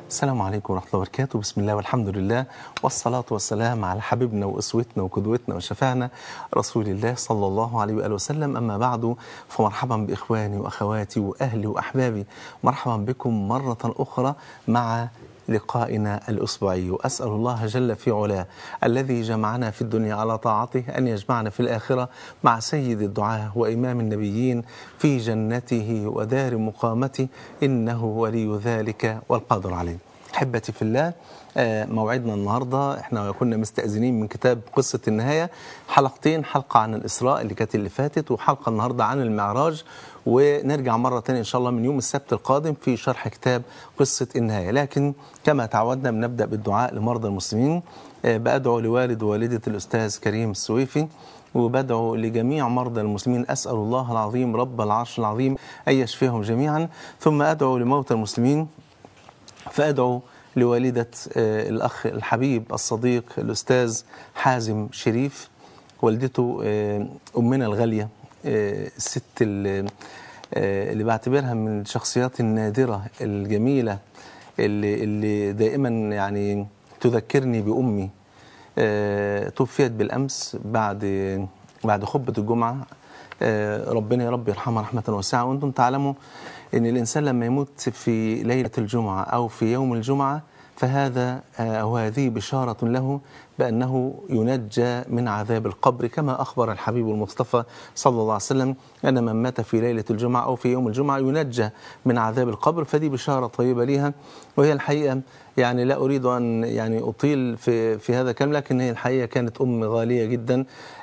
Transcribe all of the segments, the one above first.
السلام عليكم ورحمة الله وبركاته بسم الله والحمد لله والصلاة والسلام على حبيبنا وأسوتنا وقدوتنا وشفاعنا رسول الله صلى الله عليه وآله وسلم أما بعد فمرحبا بإخواني وأخواتي وأهلي وأحبابي مرحبا بكم مرة أخرى مع لقائنا الأسبوعي وأسأل الله جل في علاه الذي جمعنا في الدنيا على طاعته أن يجمعنا في الآخرة مع سيد الدعاة وإمام النبيين في جنته ودار مقامته إنه ولي ذلك والقادر عليه أحبتي في الله آه، موعدنا النهاردة احنا كنا مستأذنين من كتاب قصة النهاية حلقتين حلقة عن الإسراء اللي كانت اللي فاتت وحلقة النهاردة عن المعراج ونرجع مرة تانية إن شاء الله من يوم السبت القادم في شرح كتاب قصة النهاية لكن كما تعودنا بنبدأ بالدعاء لمرضى المسلمين آه، بأدعو لوالد ووالدة الأستاذ كريم السويفي وبدعو لجميع مرضى المسلمين أسأل الله العظيم رب العرش العظيم أن يشفيهم جميعا ثم أدعو لموتى المسلمين فأدعو لوالدة آه، الأخ الحبيب الصديق الأستاذ حازم شريف والدته آه، أمنا الغالية آه، الست اللي, آه، اللي بعتبرها من الشخصيات النادرة الجميلة اللي, اللي دائما يعني تذكرني بأمي آه، توفيت بالأمس بعد بعد خطبة الجمعة آه، ربنا يا رب يرحمها رحمة واسعة وأنتم تعلموا أن الإنسان لما يموت في ليلة الجمعة أو في يوم الجمعة فهذا آه، أو هذه بشارة له بأنه ينجى من عذاب القبر كما أخبر الحبيب المصطفى صلى الله عليه وسلم أن من مات في ليلة الجمعة أو في يوم الجمعة ينجى من عذاب القبر فدي بشارة طيبة ليها وهي الحقيقة يعني لا أريد أن يعني أطيل في في هذا الكلام لكن هي الحقيقة كانت أم غالية جدا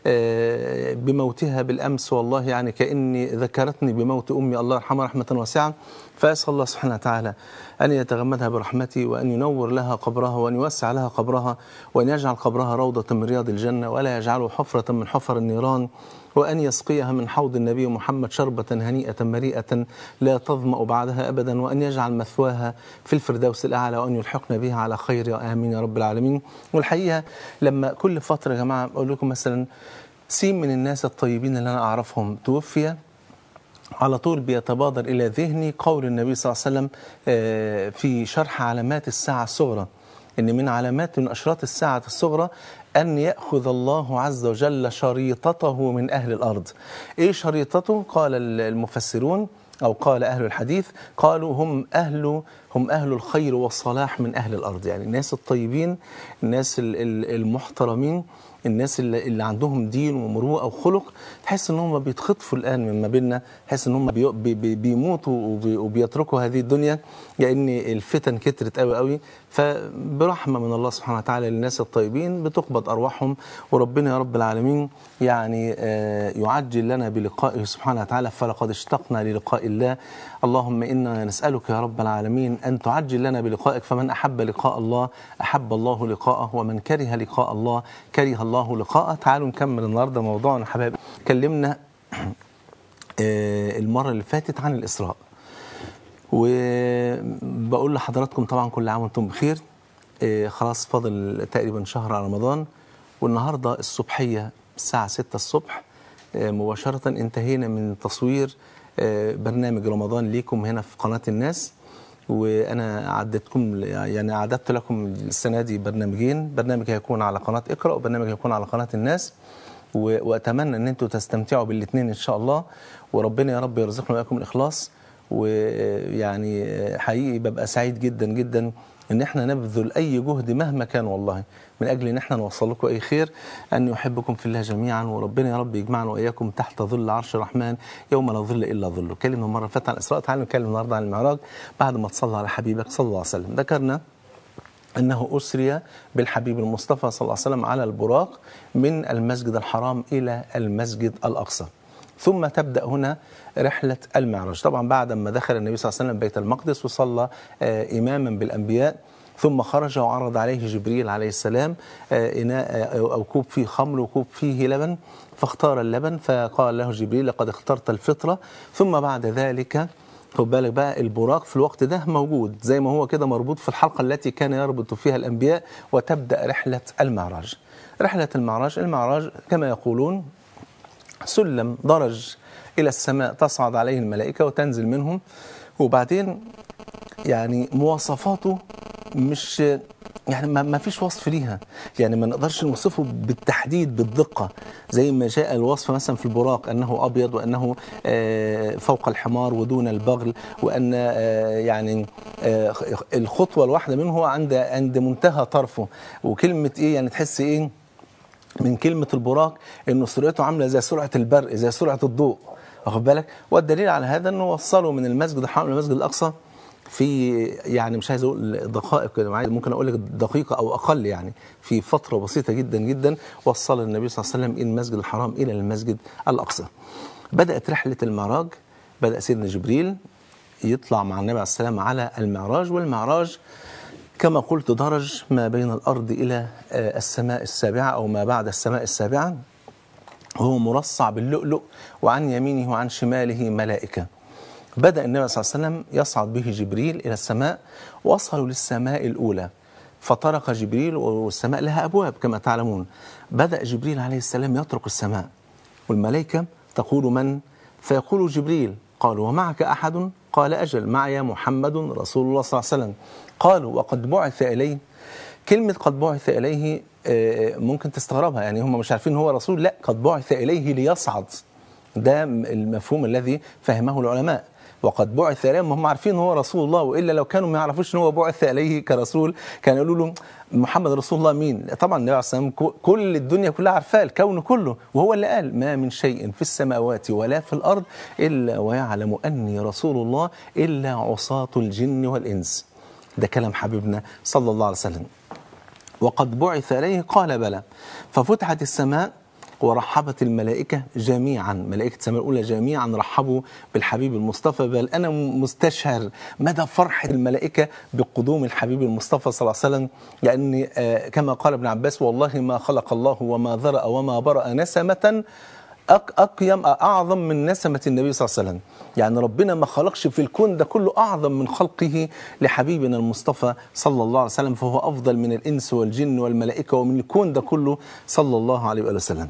آه، بموتها بالأمس والله يعني كأني ذكرتني بموت أمي الله يرحمها رحمة واسعة فأسأل الله سبحانه وتعالى أن يتغمدها برحمته وأن ينور لها قبرها وأن يوسع لها قبرها وأن يجعل قبرها روضة من رياض الجنة ولا يجعله حفرة من حفر النيران وأن يسقيها من حوض النبي محمد شربة هنيئة مريئة لا تظمأ بعدها أبدا وأن يجعل مثواها في الفردوس الأعلى وأن يلحقنا بها على خير آمين يا رب العالمين والحقيقة لما كل فترة يا جماعة أقول لكم مثلا سين من الناس الطيبين اللي أنا أعرفهم توفي على طول بيتبادر إلى ذهني قول النبي صلى الله عليه وسلم آه، في شرح علامات الساعة الصغرى إن من علامات من أشراط الساعة الصغرى أن يأخذ الله عز وجل شريطته من أهل الأرض إيه شريطته؟ قال المفسرون أو قال أهل الحديث قالوا هم أهل هم أهل الخير والصلاح من أهل الأرض يعني الناس الطيبين الناس ال- ال- المحترمين الناس اللي, اللي عندهم دين ومروءه وخلق تحس ان هم بيتخطفوا الان من ما بيننا تحس ان هم بي بي بي بيموتوا وبي وبيتركوا هذه الدنيا لان الفتن كترت قوي قوي فبرحمه من الله سبحانه وتعالى للناس الطيبين بتقبض ارواحهم وربنا يا رب العالمين يعني آه، يعجل لنا بلقائه سبحانه وتعالى فلقد اشتقنا للقاء الله اللهم انا نسالك يا رب العالمين ان تعجل لنا بلقائك فمن احب لقاء الله احب الله لقاءه ومن كره لقاء الله كره الله لقاءه تعالوا نكمل النهارده موضوعنا يا حبايبي كلمنا آه، المره اللي فاتت عن الاسراء وبقول لحضراتكم طبعا كل عام وانتم بخير آه، خلاص فاضل تقريبا شهر على رمضان والنهارده الصبحيه الساعه 6 الصبح آه، مباشره انتهينا من تصوير آه، برنامج رمضان ليكم هنا في قناه الناس وانا عدتكم يعني اعددت لكم السنه دي برنامجين برنامج هيكون على قناه اقرا وبرنامج هيكون على قناه الناس و- واتمنى ان انتم تستمتعوا بالاثنين ان شاء الله وربنا يا رب يرزقنا واياكم الاخلاص ويعني حقيقي ببقى سعيد جدا جدا ان احنا نبذل اي جهد مهما كان والله من اجل ان احنا نوصل لكم اي خير ان يحبكم في الله جميعا وربنا يا رب يجمعنا واياكم تحت ظل عرش الرحمن يوم لا ظل الا ظله كلمنا المره اللي فاتت عن الاسراء تعالوا نتكلم النهارده عن المعراج بعد ما تصلى على حبيبك صلى الله عليه وسلم ذكرنا أنه أسري بالحبيب المصطفى صلى الله عليه وسلم على البراق من المسجد الحرام إلى المسجد الأقصى ثم تبدأ هنا رحلة المعراج طبعا بعد ما دخل النبي صلى الله عليه وسلم بيت المقدس وصلى آه، إماما بالأنبياء ثم خرج وعرض عليه جبريل عليه السلام آه، إناء آه، أو كوب فيه خمر وكوب فيه لبن فاختار اللبن فقال له جبريل لقد اخترت الفطرة ثم بعد ذلك خد بالك بقى البراق في الوقت ده موجود زي ما هو كده مربوط في الحلقة التي كان يربط فيها الأنبياء وتبدأ رحلة المعراج رحلة المعراج المعراج كما يقولون سلم درج إلى السماء تصعد عليه الملائكة وتنزل منهم وبعدين يعني مواصفاته مش يعني ما ما فيش وصف ليها يعني ما نقدرش نوصفه بالتحديد بالدقة زي ما جاء الوصف مثلا في البراق أنه أبيض وأنه آه، فوق الحمار ودون البغل وأن آه، يعني آه، الخطوة الواحدة منه هو عند عند منتهى طرفه وكلمة إيه يعني تحس إيه من كلمة البراق إنه سرعته عاملة زي سرعة البرق زي سرعة الضوء واخد بالك والدليل على هذا إنه وصلوا من المسجد الحرام للمسجد الأقصى في يعني مش عايز اقول دقائق كده عايز- ممكن اقول لك دقيقه او اقل يعني في فتره بسيطه جدا جدا وصل النبي صلى الله عليه وسلم من المسجد الحرام الى المسجد الاقصى. بدات رحله المعراج بدا سيدنا جبريل يطلع مع النبي عليه السلام على المعراج والمعراج كما قلت درج ما بين الارض الى آه، السماء السابعه او ما بعد السماء السابعه هو مرصع باللؤلؤ وعن يمينه وعن شماله ملائكة بدأ النبي صلى الله عليه وسلم يصعد به جبريل إلى السماء وصلوا للسماء الأولى فطرق جبريل والسماء لها أبواب كما تعلمون بدأ جبريل عليه السلام يطرق السماء والملائكة تقول من فيقول جبريل قالوا ومعك أحد قال أجل معي محمد رسول الله صلى الله عليه وسلم قالوا وقد بعث إليه كلمة قد بعث إليه آه، ممكن تستغربها يعني هم مش عارفين هو رسول لا قد بعث إليه ليصعد ده المفهوم الذي فهمه العلماء وقد بعث إليه هم عارفين هو رسول الله وإلا لو كانوا ما يعرفوش ان هو بعث إليه كرسول كانوا يقولوا له محمد رسول الله مين طبعا النبي عليه الصلاة والسلام كل الدنيا كلها عارفاه الكون كله وهو اللي قال ما من شيء في السماوات ولا في الأرض إلا ويعلم أني رسول الله إلا عصاة الجن والإنس ده كلام حبيبنا صلى الله عليه وسلم وقد بعث إليه قال بلى ففتحت السماء ورحبت الملائكة جميعا ملائكة السماء الأولى جميعا رحبوا بالحبيب المصطفى بل أنا مستشعر مدى فرحة الملائكة بقدوم الحبيب المصطفى صلى الله عليه وسلم لأن آه، كما قال ابن عباس والله ما خلق الله وما ذرأ وما برأ نسمة أق أقيم أعظم من نسمة النبي صلى الله عليه وسلم يعني ربنا ما خلقش في الكون ده كله أعظم من خلقه لحبيبنا المصطفى صلى الله عليه وسلم فهو أفضل من الإنس والجن والملائكة ومن الكون ده كله صلى الله عليه وآله وسلم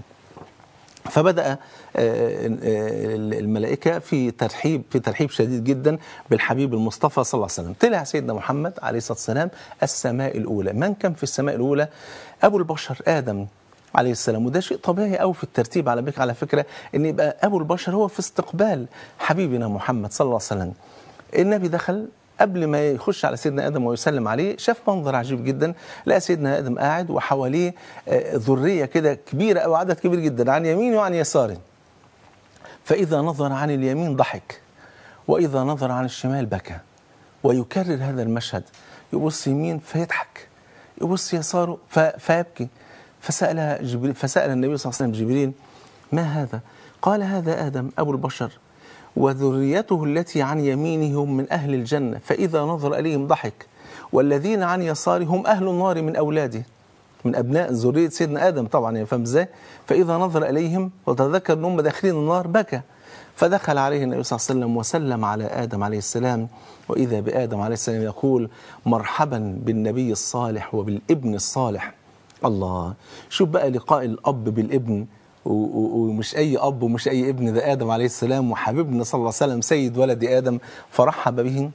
فبدأ آه، آه، الملائكة في ترحيب في ترحيب شديد جدا بالحبيب المصطفى صلى الله عليه وسلم طلع سيدنا محمد عليه الصلاة والسلام السماء الأولى من كان في السماء الأولى أبو البشر آدم عليه السلام وده شيء طبيعي قوي في الترتيب على فكره على فكره ان يبقى ابو البشر هو في استقبال حبيبنا محمد صلى الله عليه وسلم النبي دخل قبل ما يخش على سيدنا ادم ويسلم عليه شاف منظر عجيب جدا لقى سيدنا ادم قاعد وحواليه آه، ذريه كده كبيره او عدد كبير جدا عن يمينه وعن يساره فاذا نظر عن اليمين ضحك واذا نظر عن الشمال بكى ويكرر هذا المشهد يبص يمين فيضحك يبص يساره ف- فيبكي فسأل جبريل فسأل النبي صلى الله عليه وسلم جبريل ما هذا؟ قال هذا آدم أبو البشر وذريته التي عن يمينه هم من أهل الجنة فإذا نظر إليهم ضحك والذين عن يساره هم أهل النار من أولاده من أبناء ذرية سيدنا آدم طبعا يعني فاهم إزاي؟ فإذا نظر إليهم وتذكر أن هم داخلين النار بكى فدخل عليه النبي صلى الله عليه وسلم وسلم على آدم عليه السلام وإذا بآدم عليه السلام يقول مرحبا بالنبي الصالح وبالابن الصالح الله شوف بقى لقاء الأب بالابن و- و- ومش أي أب ومش أي ابن ده آدم عليه السلام وحبيبنا صلى الله عليه وسلم سيد ولد آدم فرحب به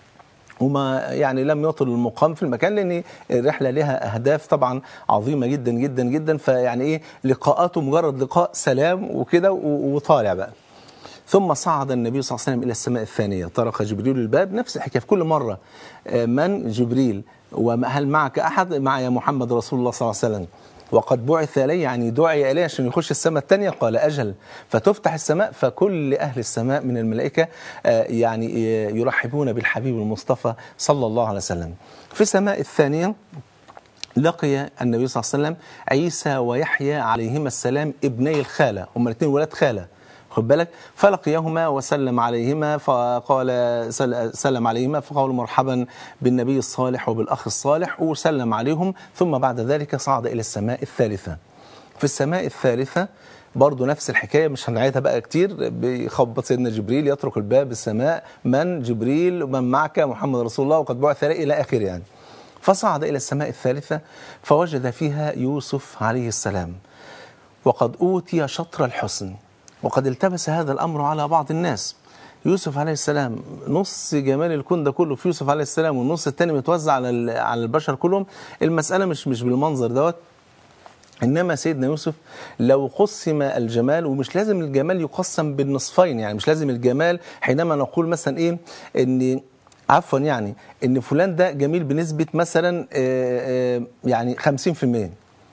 وما يعني لم يطل المقام في المكان لان الرحله لها اهداف طبعا عظيمه جدا جدا جدا فيعني ايه لقاءاته مجرد لقاء سلام وكده و- وطالع بقى ثم صعد النبي صلى الله عليه وسلم الى السماء الثانيه طرق جبريل الباب نفس الحكايه في كل مره آه، من جبريل وهل معك احد معي محمد رسول الله صلى الله عليه وسلم وقد بعث الي يعني دعي اليه عشان يخش السماء الثانيه قال اجل فتفتح السماء فكل اهل السماء من الملائكه آه، يعني آه، يرحبون بالحبيب المصطفى صلى الله عليه وسلم في السماء الثانيه لقي النبي صلى الله عليه وسلم عيسى ويحيى عليهما السلام ابني الخالة هما الاثنين ولاد خالة خد بالك فلقيهما وسلم عليهما فقال سل- سلم عليهما فقالوا مرحبا بالنبي الصالح وبالأخ الصالح وسلم عليهم ثم بعد ذلك صعد إلى السماء الثالثة في السماء الثالثة برضه نفس الحكاية مش هنعيدها بقى كتير بيخبط سيدنا جبريل يترك الباب السماء من جبريل من معك محمد رسول الله وقد بعث إليه إلى آخره يعني فصعد إلى السماء الثالثة فوجد فيها يوسف عليه السلام وقد أوتي شطر الحسن وقد التبس هذا الأمر على بعض الناس يوسف عليه السلام نص جمال الكون ده كله في يوسف عليه السلام والنص التاني متوزع على ال- على البشر كلهم المساله مش مش بالمنظر دوت انما سيدنا يوسف لو قسم الجمال ومش لازم الجمال يقسم بالنصفين يعني مش لازم الجمال حينما نقول مثلا ايه ان عفوا يعني ان فلان ده جميل بنسبه مثلا آه، آه، يعني 50%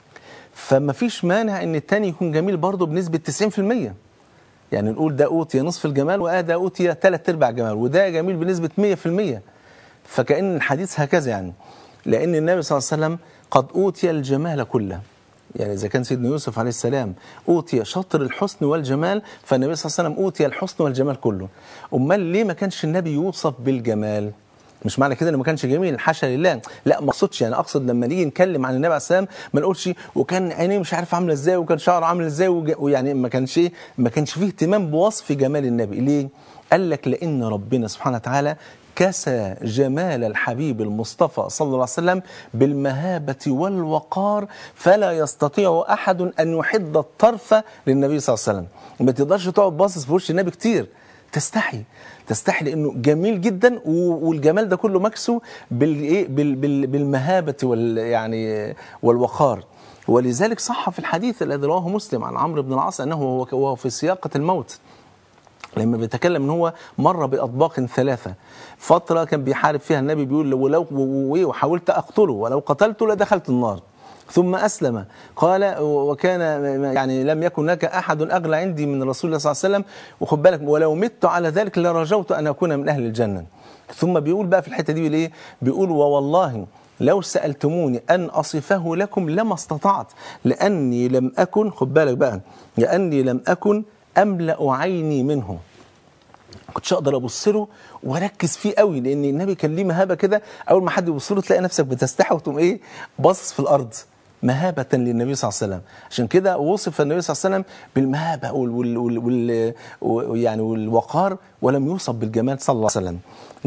فما فيش مانع ان التاني يكون جميل برضه بنسبه 90% يعني نقول ده اوتي نصف الجمال وده اوتي ثلاث ارباع جمال وده جميل بنسبه 100% فكأن الحديث هكذا يعني لأن النبي صلى الله عليه وسلم قد أوتي الجمال كله يعني إذا كان سيدنا يوسف عليه السلام أوتي شطر الحسن والجمال فالنبي صلى الله عليه وسلم أوتي الحسن والجمال كله أمال ليه ما كانش النبي يوصف بالجمال مش معنى كده انه ما كانش جميل حاشا لله لا ما اقصدش يعني اقصد لما نيجي نتكلم عن النبي عليه السلام ما نقولش وكان عينيه مش عارف عامله ازاي وكان شعره عامل ازاي وج- ويعني ما كانش إيه؟ ما كانش فيه اهتمام بوصف جمال النبي ليه قال لك لان ربنا سبحانه وتعالى كسى جمال الحبيب المصطفى صلى الله عليه وسلم بالمهابة والوقار فلا يستطيع أحد أن يحد الطرف للنبي صلى الله عليه وسلم ما تقدرش تقعد باصص في وش النبي كتير تستحي تستحي لانه جميل جدا و- والجمال ده كله مكسو بالايه بال- بال- بالمهابه وال يعني والوقار ولذلك صح في الحديث الذي رواه مسلم عن عمرو بن العاص انه وهو وهو في سياقه الموت لما بيتكلم ان هو مر باطباق ثلاثه فتره كان بيحارب فيها النبي بيقول ولو و- و- وحاولت اقتله ولو قتلته لدخلت النار ثم اسلم قال وكان يعني لم يكن هناك احد اغلى عندي من رسول الله صلى الله عليه وسلم وخد بالك ولو مت على ذلك لرجوت ان اكون من اهل الجنه ثم بيقول بقى في الحته دي بيقول ايه بيقول ووالله لو سألتموني أن أصفه لكم لما استطعت لأني لم أكن خد بالك بقى لأني لم أكن أملأ عيني منه كنتش اقدر ابص له واركز فيه قوي لان النبي كان ليه مهابه كده اول ما حد يبص له تلاقي نفسك بتستحي وتقوم ايه باصص في الارض مهابة للنبي صلى الله عليه وسلم عشان كده وصف النبي صلى الله عليه وسلم بالمهابة وال وال وال وال يعني والوقار ولم يوصف بالجمال صلى الله عليه وسلم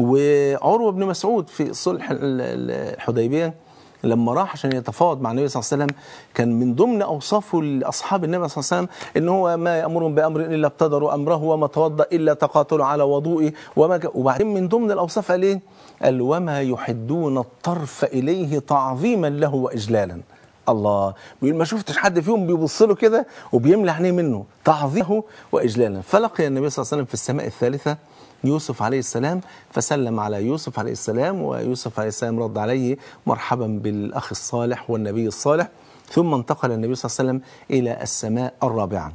وعروة بن مسعود في صلح ال- ال- الحديبية لما راح عشان يتفاوض مع النبي صلى الله عليه وسلم كان من ضمن اوصافه لاصحاب النبي صلى الله عليه وسلم ان هو ما يامرهم بامر الا ابتدروا امره وما توضا الا تقاتلوا على وضوئه وما ك... وبعدين من ضمن الاوصاف قال ايه؟ قال وما يحدون الطرف اليه تعظيما له واجلالا الله بيقول ما شفتش حد فيهم بيبص له كده وبيملى عينيه منه تعظيمه واجلالا فلقي النبي صلى الله عليه وسلم في السماء الثالثه يوسف عليه السلام فسلم على يوسف عليه السلام ويوسف عليه السلام رد عليه مرحبا بالأخ الصالح والنبي الصالح ثم انتقل النبي صلى الله عليه وسلم إلى السماء الرابعة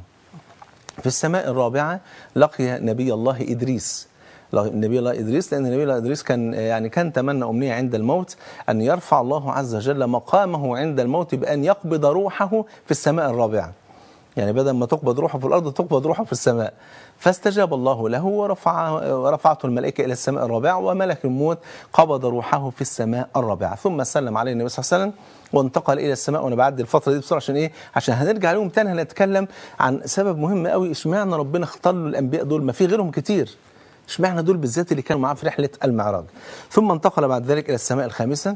في السماء الرابعة لقي نبي الله إدريس لقي نبي الله إدريس لأن نبي الله إدريس كان يعني كان تمنى أمنية عند الموت أن يرفع الله عز وجل مقامه عند الموت بأن يقبض روحه في السماء الرابعة يعني بدل ما تقبض روحه في الارض تقبض روحه في السماء فاستجاب الله له ورفع ورفعته الملائكه الى السماء الرابعه وملك الموت قبض روحه في السماء الرابعه ثم سلم عليه النبي صلى الله عليه وسلم وانتقل الى السماء وانا بعدي الفتره دي بسرعه عشان ايه؟ عشان هنرجع لهم تاني هنتكلم عن سبب مهم قوي اشمعنى ربنا اختار له الانبياء دول ما في غيرهم كتير اشمعنى دول بالذات اللي كانوا معاه في رحله المعراج ثم انتقل بعد ذلك الى السماء الخامسه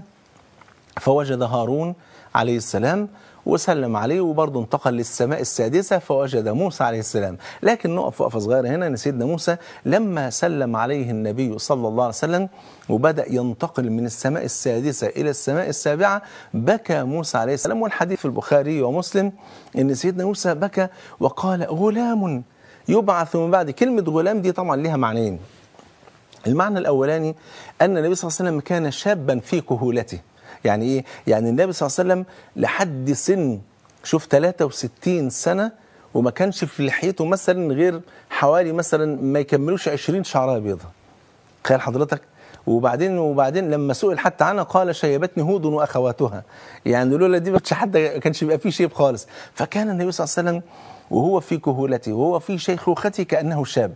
فوجد هارون عليه السلام وسلم عليه وبرضه انتقل للسماء السادسة فوجد موسى عليه السلام لكن نقف وقفة صغيرة هنا أن سيدنا موسى لما سلم عليه النبي صلى الله عليه وسلم وبدأ ينتقل من السماء السادسة إلى السماء السابعة بكى موسى عليه السلام والحديث في البخاري ومسلم أن سيدنا موسى بكى وقال غلام يبعث من بعد كلمة غلام دي طبعا لها معنيين المعنى الأولاني أن النبي صلى الله عليه وسلم كان شابا في كهولته يعني إيه؟ يعني النبي صلى الله عليه وسلم لحد سن شوف 63 سنة وما كانش في لحيته مثلا غير حوالي مثلا ما يكملوش 20 شعرايه بيضة تخيل حضرتك وبعدين وبعدين لما سئل حتى عنها قال شيبتني هود واخواتها يعني لولا دي ما كانش حد ما كانش بيبقى فيه شيب خالص فكان النبي صلى الله عليه وسلم وهو في كهولته وهو في شيخوخته كانه شاب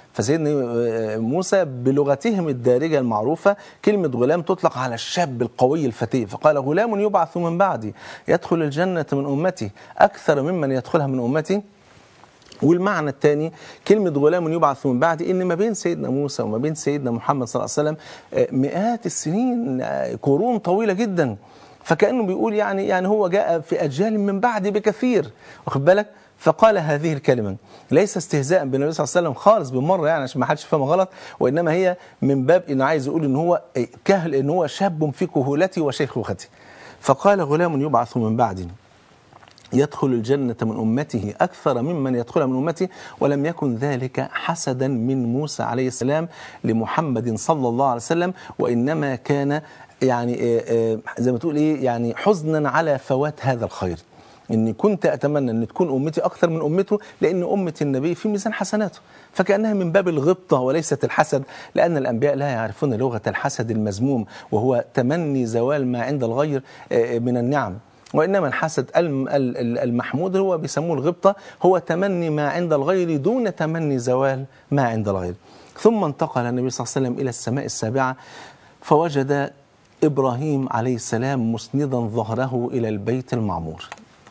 فسيدنا موسى بلغتهم الدارجة المعروفة كلمة غلام تطلق على الشاب القوي الفتي فقال غلام يبعث من بعدي يدخل الجنة من أمتي أكثر ممن يدخلها من أمتي والمعنى الثاني كلمة غلام يبعث من بعد إن ما بين سيدنا موسى وما بين سيدنا محمد صلى الله عليه وسلم مئات السنين قرون طويلة جدا فكأنه بيقول يعني يعني هو جاء في أجيال من بعد بكثير واخد بالك فقال هذه الكلمة ليس استهزاء بالنبي صلى الله عليه وسلم خالص بالمرة يعني عشان ما حدش يفهم غلط وإنما هي من باب إنه عايز يقول إن هو كهل إن هو شاب في كهولتي وشيخوختي فقال غلام يبعث من بعدي يدخل الجنة من أمته أكثر ممن يدخلها من أمته ولم يكن ذلك حسدا من موسى عليه السلام لمحمد صلى الله عليه وسلم وإنما كان يعني آه، آه، زي ما تقول إيه يعني حزنا على فوات هذا الخير إني كنت أتمنى أن تكون أمتي أكثر من أمته لأن أمة النبي في ميزان حسناته فكأنها من باب الغبطة وليست الحسد لأن الأنبياء لا يعرفون لغة الحسد المذموم وهو تمني زوال ما عند الغير آه، من النعم وإنما الحسد الم- ال- ال- المحمود هو بيسموه الغبطة هو تمني ما عند الغير دون تمني زوال ما عند الغير ثم انتقل النبي صلى الله عليه وسلم إلى السماء السابعة فوجد إبراهيم عليه السلام مسندا ظهره إلى البيت المعمور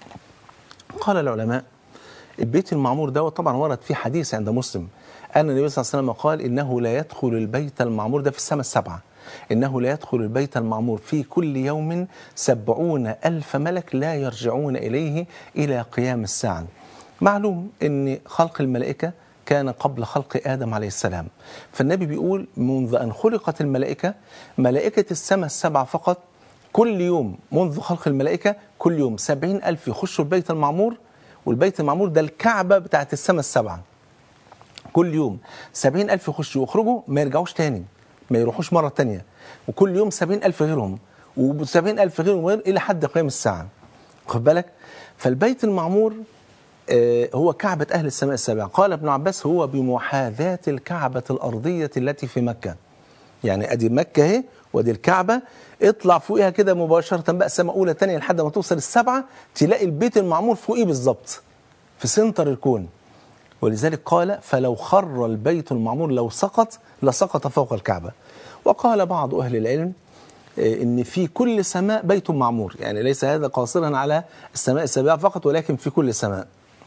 قال العلماء البيت المعمور ده طبعا ورد في حديث عند مسلم أن النبي صلى الله عليه وسلم قال إنه لا يدخل البيت المعمور ده في السماء السبعة إنه لا يدخل البيت المعمور في كل يوم سبعون ألف ملك لا يرجعون إليه إلى قيام الساعة معلوم أن خلق الملائكة كان قبل خلق آدم عليه السلام فالنبي بيقول منذ أن خلقت الملائكة ملائكة السماء السبعة فقط كل يوم منذ خلق الملائكة كل يوم سبعين ألف يخشوا البيت المعمور والبيت المعمور ده الكعبة بتاعت السماء السبعة كل يوم سبعين ألف يخشوا ويخرجوا ما يرجعوش تاني ما يروحوش مرة تانية وكل يوم سبعين ألف غيرهم وسبعين ألف غيرهم غير إلى حد قيام الساعة خد بالك فالبيت المعمور آه، هو كعبة أهل السماء السبع قال ابن عباس هو بمحاذاة الكعبة الأرضية التي في مكة يعني ادي مكة اهي وادي الكعبة اطلع فوقها كده مباشرة بقى سماء أولى تانية لحد ما توصل السبعة تلاقي البيت المعمور فوقيه بالظبط في سنتر الكون ولذلك قال فلو خر البيت المعمور لو سقط لسقط فوق الكعبة وقال بعض أهل العلم آه، ان في كل سماء بيت معمور يعني ليس هذا قاصرا على السماء السابعة فقط ولكن في كل سماء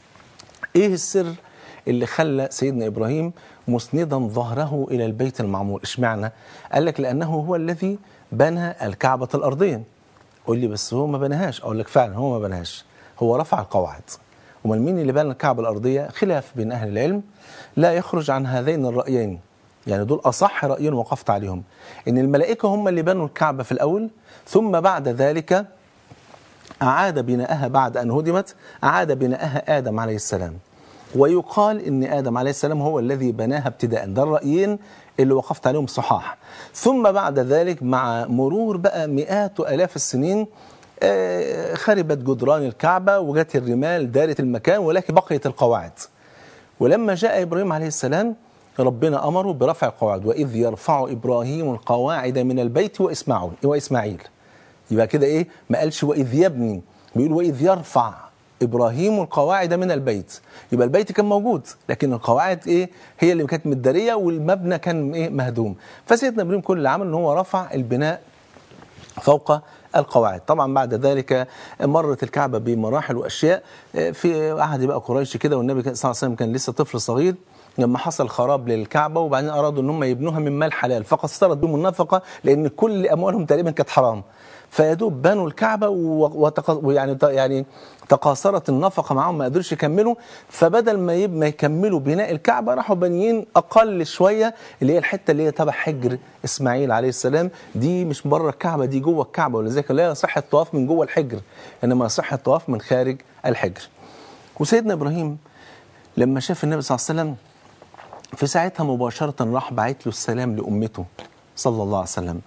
ايه السر اللي خلى سيدنا ابراهيم مسندا ظهره الى البيت المعمور اشمعنى قال لك لانه هو الذي بنى الكعبه الارضيه قول لي بس هو ما بناهاش اقول لك فعلا هو ما بناهاش هو رفع القواعد امال مين اللي بنى الكعبه الارضيه خلاف بين اهل العلم لا يخرج عن هذين الرايين يعني دول اصح رايين وقفت عليهم ان الملائكه هم اللي بنوا الكعبه في الاول ثم بعد ذلك أعاد بناءها بعد أن هدمت أعاد بناءها آدم عليه السلام ويقال إن آدم عليه السلام هو الذي بناها ابتداء ده الرأيين اللي وقفت عليهم صحاح ثم بعد ذلك مع مرور بقى مئات وآلاف السنين آه، خربت جدران الكعبة وجت الرمال دارت المكان ولكن بقيت القواعد ولما جاء إبراهيم عليه السلام ربنا أمره برفع القواعد وإذ يرفع إبراهيم القواعد من البيت وإسماعيل وإسماعيل يبقى كده ايه ما قالش واذ يبني بيقول واذ يرفع ابراهيم القواعد من البيت يبقى البيت كان موجود لكن القواعد ايه هي اللي كانت متداريه والمبنى كان ايه مهدوم فسيدنا ابراهيم كل اللي عمل ان هو رفع البناء فوق القواعد طبعا بعد ذلك مرت الكعبة بمراحل وأشياء في عهد بقى قريش كده والنبي صلى الله عليه وسلم كان لسه طفل صغير لما حصل خراب للكعبة وبعدين أرادوا أن هم يبنوها من مال حلال فقد استرد بهم النفقة لأن كل أموالهم تقريبا كانت حرام فيدوب بنوا الكعبة وتق... ويعني يعني تقاصرت النفقة معهم ما قدروش يكملوا فبدل ما يب... ما يكملوا بناء الكعبة راحوا بانيين أقل شوية اللي هي الحتة اللي هي تبع حجر إسماعيل عليه السلام دي مش بره الكعبة دي جوه الكعبة ولذلك لا يصح الطواف من جوه الحجر إنما يصح الطواف من خارج الحجر وسيدنا إبراهيم لما شاف النبي صلى الله عليه وسلم في ساعتها مباشرة راح بعت له السلام لأمته صلى الله عليه وسلم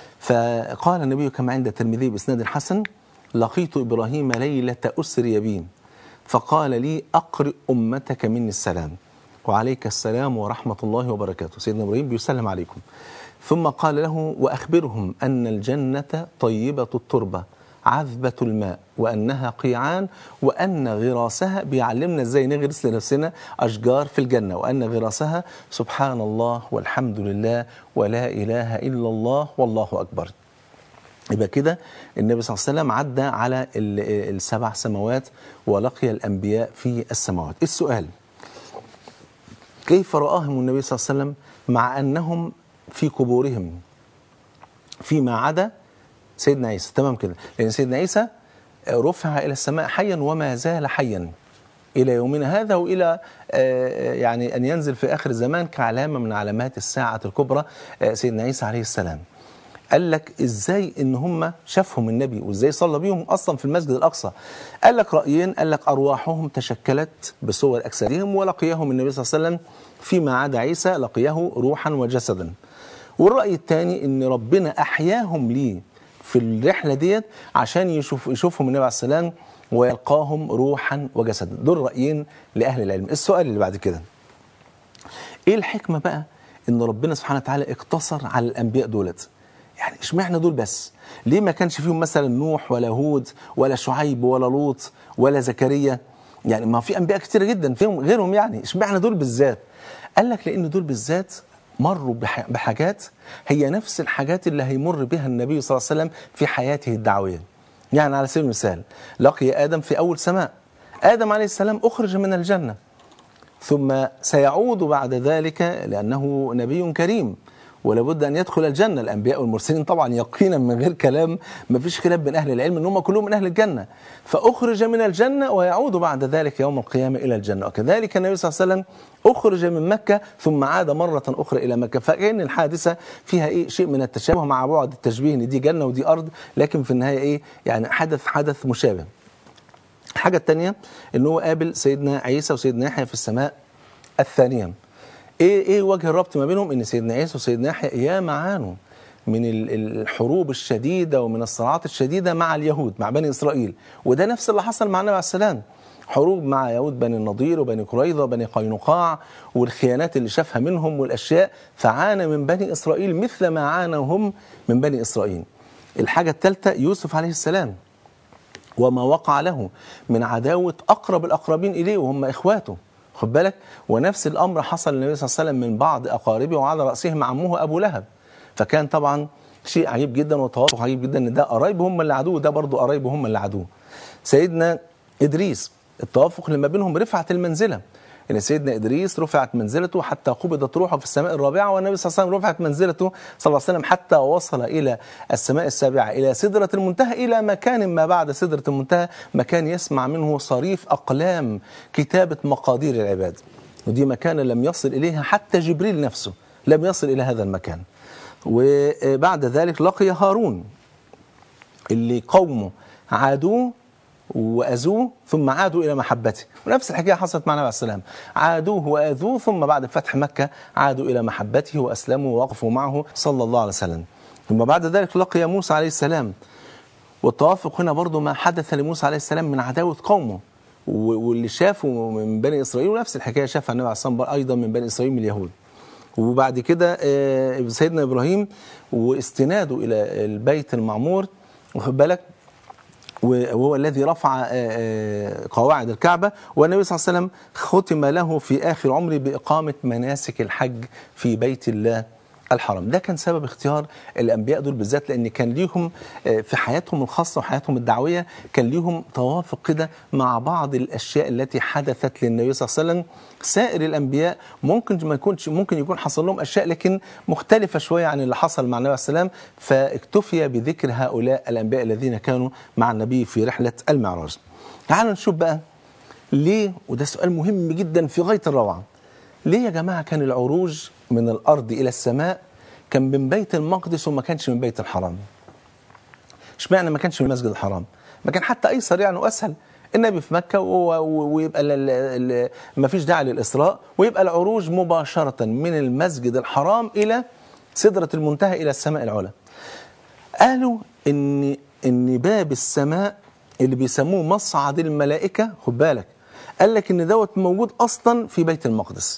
فقال النبي كما عند الترمذي بإسناد حسن لقيت إبراهيم ليلة أسري بي فقال لي أقرئ أمتك مني السلام وعليك السلام ورحمة الله وبركاته سيدنا إبراهيم بيسلم عليكم ثم قال له وأخبرهم أن الجنة طيبة التربة عذبة الماء وأنها قيعان وأن غراسها بيعلمنا إزاي نغرس لنفسنا أشجار في الجنة وأن غراسها سبحان الله والحمد لله ولا إله إلا الله والله أكبر يبقى كده النبي صلى الله عليه وسلم عدى على السبع سماوات ولقي الأنبياء في السماوات السؤال كيف رآهم النبي صلى الله عليه وسلم مع أنهم في قبورهم فيما عدا سيدنا عيسى تمام كده لأن سيدنا عيسى رفع إلى السماء حيا وما زال حيا إلى يومنا هذا وإلى آه، يعني أن ينزل في آخر الزمان كعلامة من علامات الساعة الكبرى آه، سيدنا عيسى عليه السلام قال لك ازاي ان هم شافهم النبي وازاي صلى بيهم اصلا في المسجد الاقصى قال لك رايين قال لك ارواحهم تشكلت بصور اجسادهم ولقيهم النبي صلى الله عليه وسلم فيما عدا عيسى لقيه روحا وجسدا والراي الثاني ان ربنا احياهم ليه في الرحله ديت عشان يشوف يشوفهم النبي عليه السلام ويلقاهم روحا وجسدا دول رايين لاهل العلم السؤال اللي بعد كده ايه الحكمه بقى ان ربنا سبحانه وتعالى اقتصر على الانبياء دولت يعني اشمعنى دول بس ليه ما كانش فيهم مثلا نوح ولا هود ولا شعيب ولا لوط ولا زكريا يعني ما في انبياء كتير جدا فيهم غيرهم يعني اشمعنى دول بالذات قال لك لان دول بالذات مروا بح- بحاجات هي نفس الحاجات اللي هيمر بها النبي صلى الله عليه وسلم في حياته الدعويه يعني على سبيل المثال لقي ادم في اول سماء ادم عليه السلام اخرج من الجنه ثم سيعود بعد ذلك لأنه نبي كريم ولابد أن يدخل الجنة الأنبياء والمرسلين طبعا يقينا من غير كلام ما فيش خلاف بين أهل العلم أن هم كلهم من أهل الجنة فأخرج من الجنة ويعود بعد ذلك يوم القيامة إلى الجنة وكذلك النبي صلى الله عليه وسلم أخرج من مكة ثم عاد مرة أخرى إلى مكة فكأن الحادثة فيها إيه شيء من التشابه مع بعض التشبيه إن دي جنة ودي أرض لكن في النهاية إيه يعني حدث حدث مشابه الحاجة الثانية ان هو قابل سيدنا عيسى وسيدنا يحيى في السماء الثانية ايه ايه وجه الربط ما بينهم ان سيدنا عيسى وسيدنا يحيى يا معانوا من ال- الحروب الشديدة ومن الصراعات الشديدة مع اليهود مع بني إسرائيل وده نفس اللي حصل مع النبي عليه السلام حروب مع يهود بني النضير وبني قريظة وبني قينقاع والخيانات اللي شافها منهم والأشياء فعانى من بني إسرائيل مثل ما عانوا هم من بني إسرائيل الحاجة الثالثة يوسف عليه السلام وما وقع له من عداوة أقرب الأقربين إليه وهم إخواته خد بالك ونفس الأمر حصل للنبي صلى الله عليه وسلم من بعض أقاربه وعلى رأسهم عمه أبو لهب فكان طبعا شيء عجيب جدا وتوافق عجيب جدا ان ده قرايبه هم اللي عدوه ده برضه قرايبه هم اللي عدوه سيدنا إدريس التوافق اللي ما بينهم رفعت المنزلة ان سيدنا ادريس رفعت منزلته حتى قبضت روحه في السماء الرابعه والنبي صلى الله عليه وسلم رفعت منزلته صلى الله عليه وسلم حتى وصل الى السماء السابعه الى سدره المنتهى الى مكان ما بعد سدره المنتهى مكان يسمع منه صريف اقلام كتابه مقادير العباد ودي مكانه لم يصل اليها حتى جبريل نفسه لم يصل الى هذا المكان وبعد ذلك لقي هارون اللي قومه عادوه واذوه ثم عادوا الى محبته ونفس الحكايه حصلت مع النبي عليه السلام عادوه واذوه ثم بعد فتح مكه عادوا الى محبته واسلموا ووقفوا معه صلى الله عليه وسلم ثم بعد ذلك لقي موسى عليه السلام والتوافق هنا برضو ما حدث لموسى عليه السلام من عداوه قومه و- واللي شافه من بني اسرائيل ونفس الحكايه شافها النبي عليه الصلاه والسلام ايضا من بني اسرائيل من اليهود وبعد كده آه، سيدنا ابراهيم واستناده الى البيت المعمور واخد بالك وهو الذي رفع آه، آه، قواعد الكعبة والنبي صلى الله عليه وسلم ختم له في آخر عمره بإقامة مناسك الحج في بيت الله الحرام ده كان سبب اختيار الأنبياء دول بالذات لأن كان ليهم آه، في حياتهم الخاصة وحياتهم الدعوية كان ليهم توافق كده مع بعض الأشياء التي حدثت للنبي صلى الله عليه وسلم سائر الأنبياء ممكن ما يكونش ممكن يكون حصل لهم أشياء لكن مختلفة شوية عن اللي حصل مع النبي عليه السلام فاكتفي بذكر هؤلاء الأنبياء الذين كانوا مع النبي في رحلة المعراج تعالوا نشوف بقى ليه وده سؤال مهم جدا في غاية الروعة ليه يا جماعة كان العروج من الأرض إلى السماء كان من بيت المقدس وما كانش من بيت الحرام اشمعنى ما كانش من المسجد الحرام ما كان حتى ايسر يعني واسهل النبي في مكه و- و- ويبقى ال- ال- ال- ما فيش داعي للاسراء ويبقى العروج مباشره من المسجد الحرام الى سدره المنتهى الى السماء العلى قالوا ان ان باب السماء اللي بيسموه مصعد الملائكه خد بالك قال لك ان دوت موجود اصلا في بيت المقدس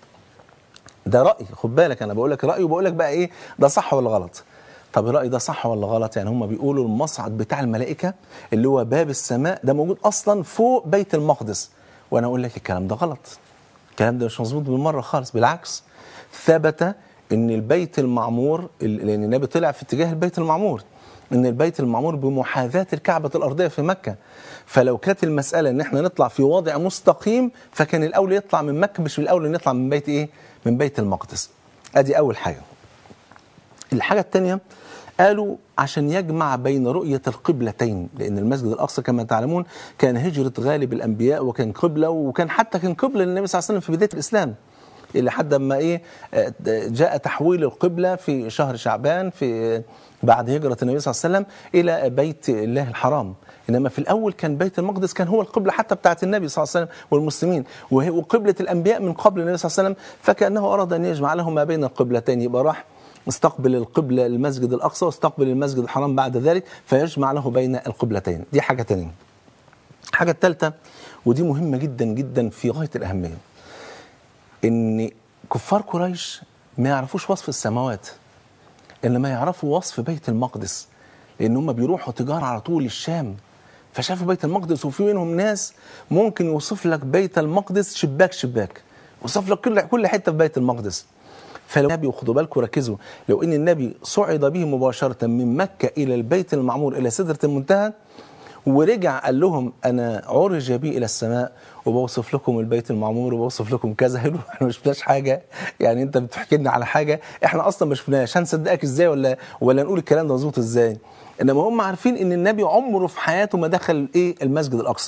ده رأي خد بالك أنا بقول لك رأي وبقول لك بقى إيه ده صح ولا غلط طب الرأي ده صح ولا غلط يعني هم بيقولوا المصعد بتاع الملائكة اللي هو باب السماء ده موجود أصلا فوق بيت المقدس وأنا أقول لك الكلام ده غلط الكلام ده مش مظبوط بالمرة خالص بالعكس ثبت ان البيت المعمور ال- لان النبي طلع في اتجاه البيت المعمور ان البيت المعمور بمحاذاة الكعبة الارضية في مكة فلو كانت المسألة ان احنا نطلع في وضع مستقيم فكان الاولى يطلع من مكة مش الاولى نطلع من بيت ايه من بيت المقدس ادي اول حاجة الحاجة الثانية قالوا عشان يجمع بين رؤية القبلتين لأن المسجد الأقصى كما تعلمون كان هجرة غالب الأنبياء وكان قبلة وكان حتى كان قبلة للنبي صلى الله عليه وسلم في بداية الإسلام إلى حد ما إيه آه، جاء تحويل القبلة في شهر شعبان في بعد هجرة النبي صلى الله عليه وسلم إلى بيت الله الحرام إنما في الأول كان بيت المقدس كان هو القبلة حتى بتاعت النبي صلى الله عليه وسلم والمسلمين وهي- وقبلة الأنبياء من قبل النبي صلى الله عليه وسلم فكأنه أراد أن يجمع لهم ما بين القبلتين يبقى راح استقبل القبلة المسجد الأقصى واستقبل المسجد الحرام بعد ذلك فيجمع له بين القبلتين دي حاجة تانية الحاجة الثالثة ودي مهمة جدا جدا في غاية الأهمية إن كفار قريش ما يعرفوش وصف السماوات إنما يعرفوا وصف بيت المقدس لأن هم بيروحوا تجارة على طول الشام فشافوا بيت المقدس وفي منهم ناس ممكن يوصف لك بيت المقدس شباك شباك يوصف لك كل كل حتة في بيت المقدس فلو النبي وخدوا بالكم ركزوا لو ان النبي صعد به مباشرة من مكة إلى البيت المعمور إلى سدرة المنتهى ورجع قال لهم انا عرج بي الى السماء وبوصف لكم البيت المعمور وبوصف لكم كذا هيقولوا احنا ما شفناش حاجه يعني انت بتحكي لنا على حاجه احنا اصلا ما شفناهاش هنصدقك ازاي ولا ولا نقول الكلام ده مظبوط ازاي انما هم عارفين ان النبي عمره في حياته ما دخل ايه المسجد الاقصى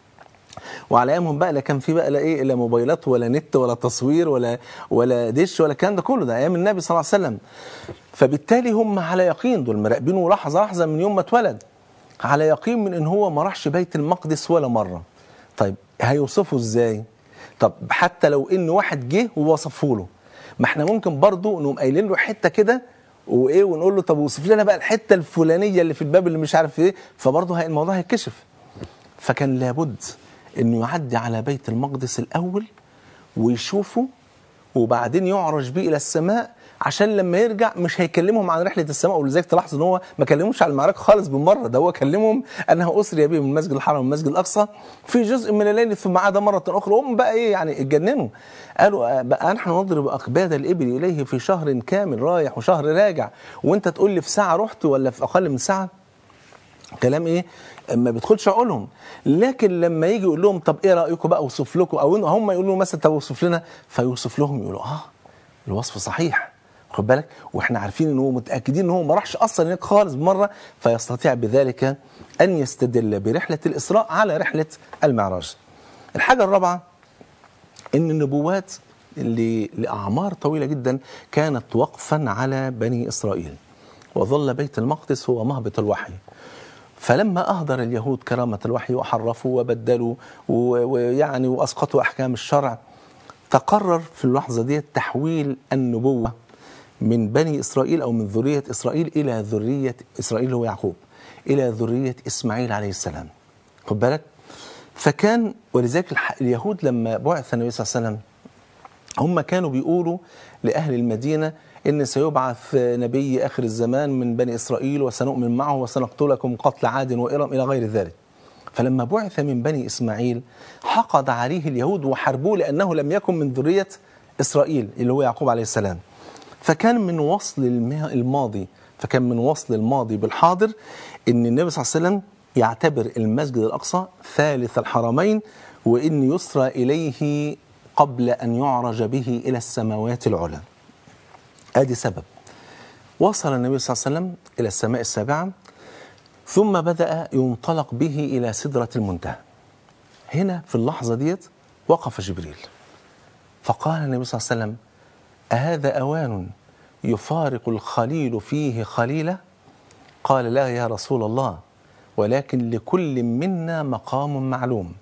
وعلى ايامهم بقى لا كان في بقى لا ايه لا موبايلات ولا نت ولا تصوير ولا ولا دش ولا الكلام ده كله ده ايام النبي صلى الله عليه وسلم فبالتالي هم على يقين دول مراقبينه لحظه لحظه من يوم ما اتولد على يقين من ان هو ما راحش بيت المقدس ولا مره طيب هيوصفه ازاي طب حتى لو ان واحد جه ووصفه له ما احنا ممكن برضه نقوم قايلين له حته كده وايه ونقول له طب وصف لنا بقى الحته الفلانيه اللي في الباب اللي مش عارف ايه فبرضه هي- الموضوع هيتكشف فكان لابد انه يعدي على بيت المقدس الاول ويشوفه وبعدين يعرج بيه الى السماء عشان لما يرجع مش هيكلمهم عن رحله السماء ولذلك تلاحظ ان هو ما كلمهمش عن المعركه خالص بالمره ده هو كلمهم انه اسري بهم من المسجد الحرام والمسجد الاقصى في جزء من الليل ثم عاد مره اخرى هم بقى ايه يعني اتجننوا قالوا آه، بقى نحن نضرب اقباد الابل اليه في شهر كامل رايح وشهر راجع وانت تقول لي في ساعه رحت ولا في اقل من ساعه كلام ايه ما بيدخلش عقولهم لكن لما يجي يقول لهم طب ايه رايكم بقى اوصف لكم او إن هم يقولوا مثلا طب اوصف لنا فيوصف لهم يقولوا اه الوصف صحيح خد بالك واحنا عارفين ان هو متاكدين ان هو ما راحش اصلا هناك خالص مره فيستطيع بذلك ان يستدل برحله الاسراء على رحله المعراج الحاجه الرابعه ان النبوات اللي لاعمار طويله جدا كانت وقفا على بني اسرائيل وظل بيت المقدس هو مهبط الوحي فلما أهدر اليهود كرامة الوحي وحرفوا وبدلوا و- ويعني وأسقطوا أحكام الشرع تقرر في اللحظة دي تحويل النبوة من بني إسرائيل أو من ذرية إسرائيل إلى ذرية إسرائيل هو يعقوب إلى ذرية إسماعيل عليه السلام خد بالك فكان ولذلك الح- اليهود لما بعث النبي صلى الله عليه وسلم هم كانوا بيقولوا لأهل المدينة إن سيبعث نبي آخر الزمان من بني إسرائيل وسنؤمن معه وسنقتلكم قتل عاد وإرم إلى غير ذلك فلما بعث من بني إسماعيل حقد عليه اليهود وحاربوه لأنه لم يكن من ذرية إسرائيل اللي هو يعقوب عليه السلام فكان من وصل الم- الماضي فكان من وصل الماضي بالحاضر ان النبي صلى الله عليه وسلم يعتبر المسجد الاقصى ثالث الحرمين وان يسرى اليه قبل ان يعرج به الى السماوات العلى. ادي سبب. وصل النبي صلى الله عليه وسلم الى السماء السابعه ثم بدا ينطلق به الى سدره المنتهى. هنا في اللحظه ديت وقف جبريل فقال النبي صلى الله عليه وسلم أهذا أوان يفارق الخليل فيه خليله قال لا يا رسول الله ولكن لكل منا مقام معلوم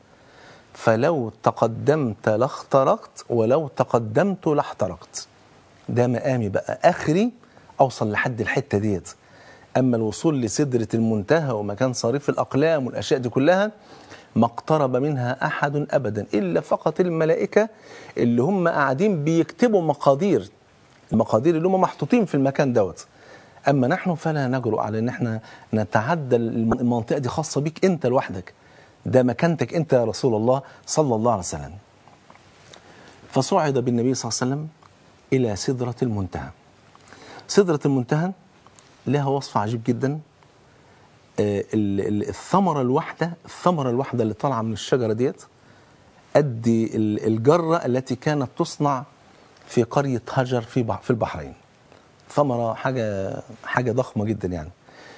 فلو تقدمت لاخترقت ولو تقدمت لاحترقت ده مقامي بقى اخري اوصل لحد الحته ديت اما الوصول لسدره المنتهى ومكان صريف الاقلام والاشياء دي كلها ما اقترب منها احد ابدا الا فقط الملائكه اللي هم قاعدين بيكتبوا مقادير المقادير اللي هم محطوطين في المكان دوت اما نحن فلا نجرؤ على ان احنا نتعدى المنطقه دي خاصه بيك انت لوحدك ده مكانتك انت يا رسول الله صلى الله عليه وسلم فصعد بالنبي صلى الله عليه وسلم الى سدره المنتهى سدره المنتهى لها وصف عجيب جدا آه، ال- ال- الثمره الواحده الثمره الواحده اللي طالعه من الشجره ديت قد ال- الجره التي كانت تصنع في قريه هجر في بح- في البحرين ثمرة حاجة حاجة ضخمة جدا يعني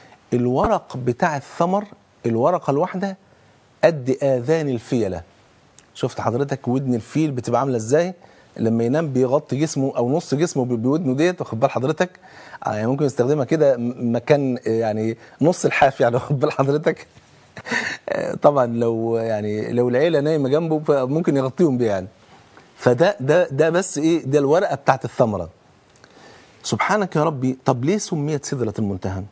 الورق بتاع الثمر الورقة الواحدة قد آذان الفيلة شفت حضرتك ودن الفيل بتبقى عاملة ازاي لما ينام بيغطي جسمه او نص جسمه ب- بودنه ديت واخد بال حضرتك آه، يعني ممكن يستخدمها كده م- مكان آه، يعني نص الحاف يعني واخد بال حضرتك آه، طبعا لو يعني لو العيله نايمه جنبه فممكن يغطيهم بيه يعني فده ده ده بس ايه ده الورقه بتاعت الثمره سبحانك يا ربي طب ليه سميت سدره المنتهى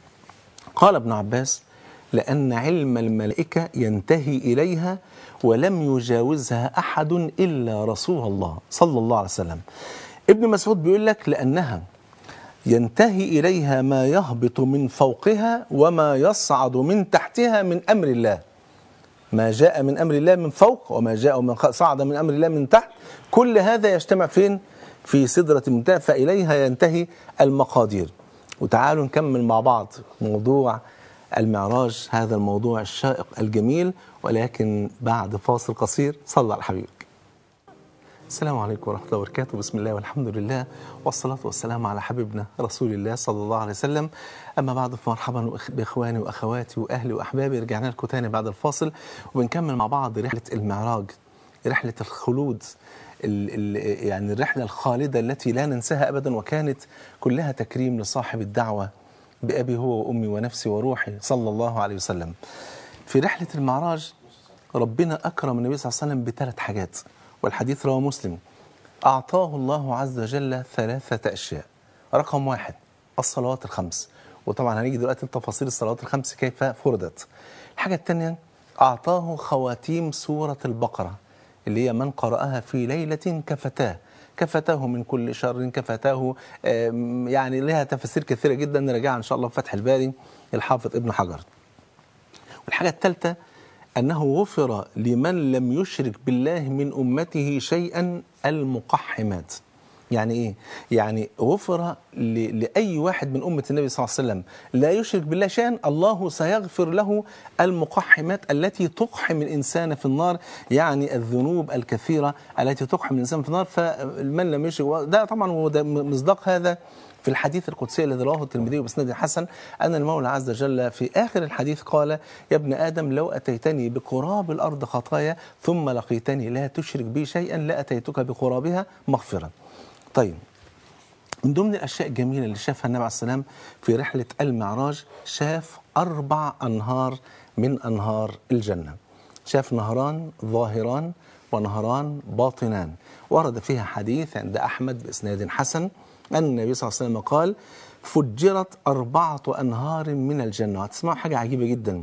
قال ابن عباس لأن علم الملائكة ينتهي إليها ولم يجاوزها أحد إلا رسول الله صلى الله عليه وسلم ابن مسعود بيقول لك لأنها ينتهي إليها ما يهبط من فوقها وما يصعد من تحتها من أمر الله ما جاء من أمر الله من فوق وما جاء من خ- صعد من أمر الله من تحت كل هذا يجتمع فين في سدرة المنتهى فإليها ينتهي المقادير وتعالوا نكمل مع بعض موضوع المعراج هذا الموضوع الشائق الجميل ولكن بعد فاصل قصير صلى على حبيبك السلام عليكم ورحمة الله وبركاته بسم الله والحمد لله والصلاة والسلام على حبيبنا رسول الله صلى الله عليه وسلم أما بعد فمرحبا وإخ- بإخواني وأخواتي وأهلي وأحبابي رجعنا لكم تاني بعد الفاصل وبنكمل مع بعض رحلة المعراج رحلة الخلود ال ال يعني الرحلة الخالدة التي لا ننساها أبدا وكانت كلها تكريم لصاحب الدعوة بأبي هو وأمي ونفسي وروحي صلى الله عليه وسلم في رحلة المعراج ربنا أكرم النبي صلى الله عليه وسلم بثلاث حاجات والحديث رواه مسلم أعطاه الله عز وجل ثلاثة أشياء رقم واحد الصلوات الخمس وطبعا هنيجي دلوقتي لتفاصيل الصلوات الخمس كيف فرضت الحاجة الثانية أعطاه خواتيم سورة البقرة اللي هي من قرأها في ليلة كفتاه كفتاه من كل شر كفتاه آم، يعني لها تفاسير كثيرة جدا نراجعها إن شاء الله في فتح الباري الحافظ ابن حجر والحاجة الثالثة أنه غفر لمن لم يشرك بالله من أمته شيئا المقحمات يعني إيه؟ يعني غفر ل- لأي واحد من أمة النبي صلى الله عليه وسلم لا يشرك بالله شيئا الله سيغفر له المقحمات التي تقحم الإنسان في النار يعني الذنوب الكثيرة التي تقحم الإنسان في النار فمن لم يشرك ده طبعا هو ده مصداق هذا في الحديث القدسي الذي رواه الترمذي بسند حسن أن المولى عز وجل في آخر الحديث قال يا ابن آدم لو أتيتني بقراب الأرض خطايا ثم لقيتني لا تشرك بي شيئا لأتيتك بقرابها مغفرة طيب من ضمن الأشياء الجميلة اللي شافها النبي عليه السلام في رحلة المعراج شاف أربع أنهار من أنهار الجنة شاف نهران ظاهران ونهران باطنان ورد فيها حديث عند أحمد بإسناد حسن أن النبي صلى الله عليه وسلم قال فجرت أربعة أنهار من الجنة هتسمعوا حاجة عجيبة جدا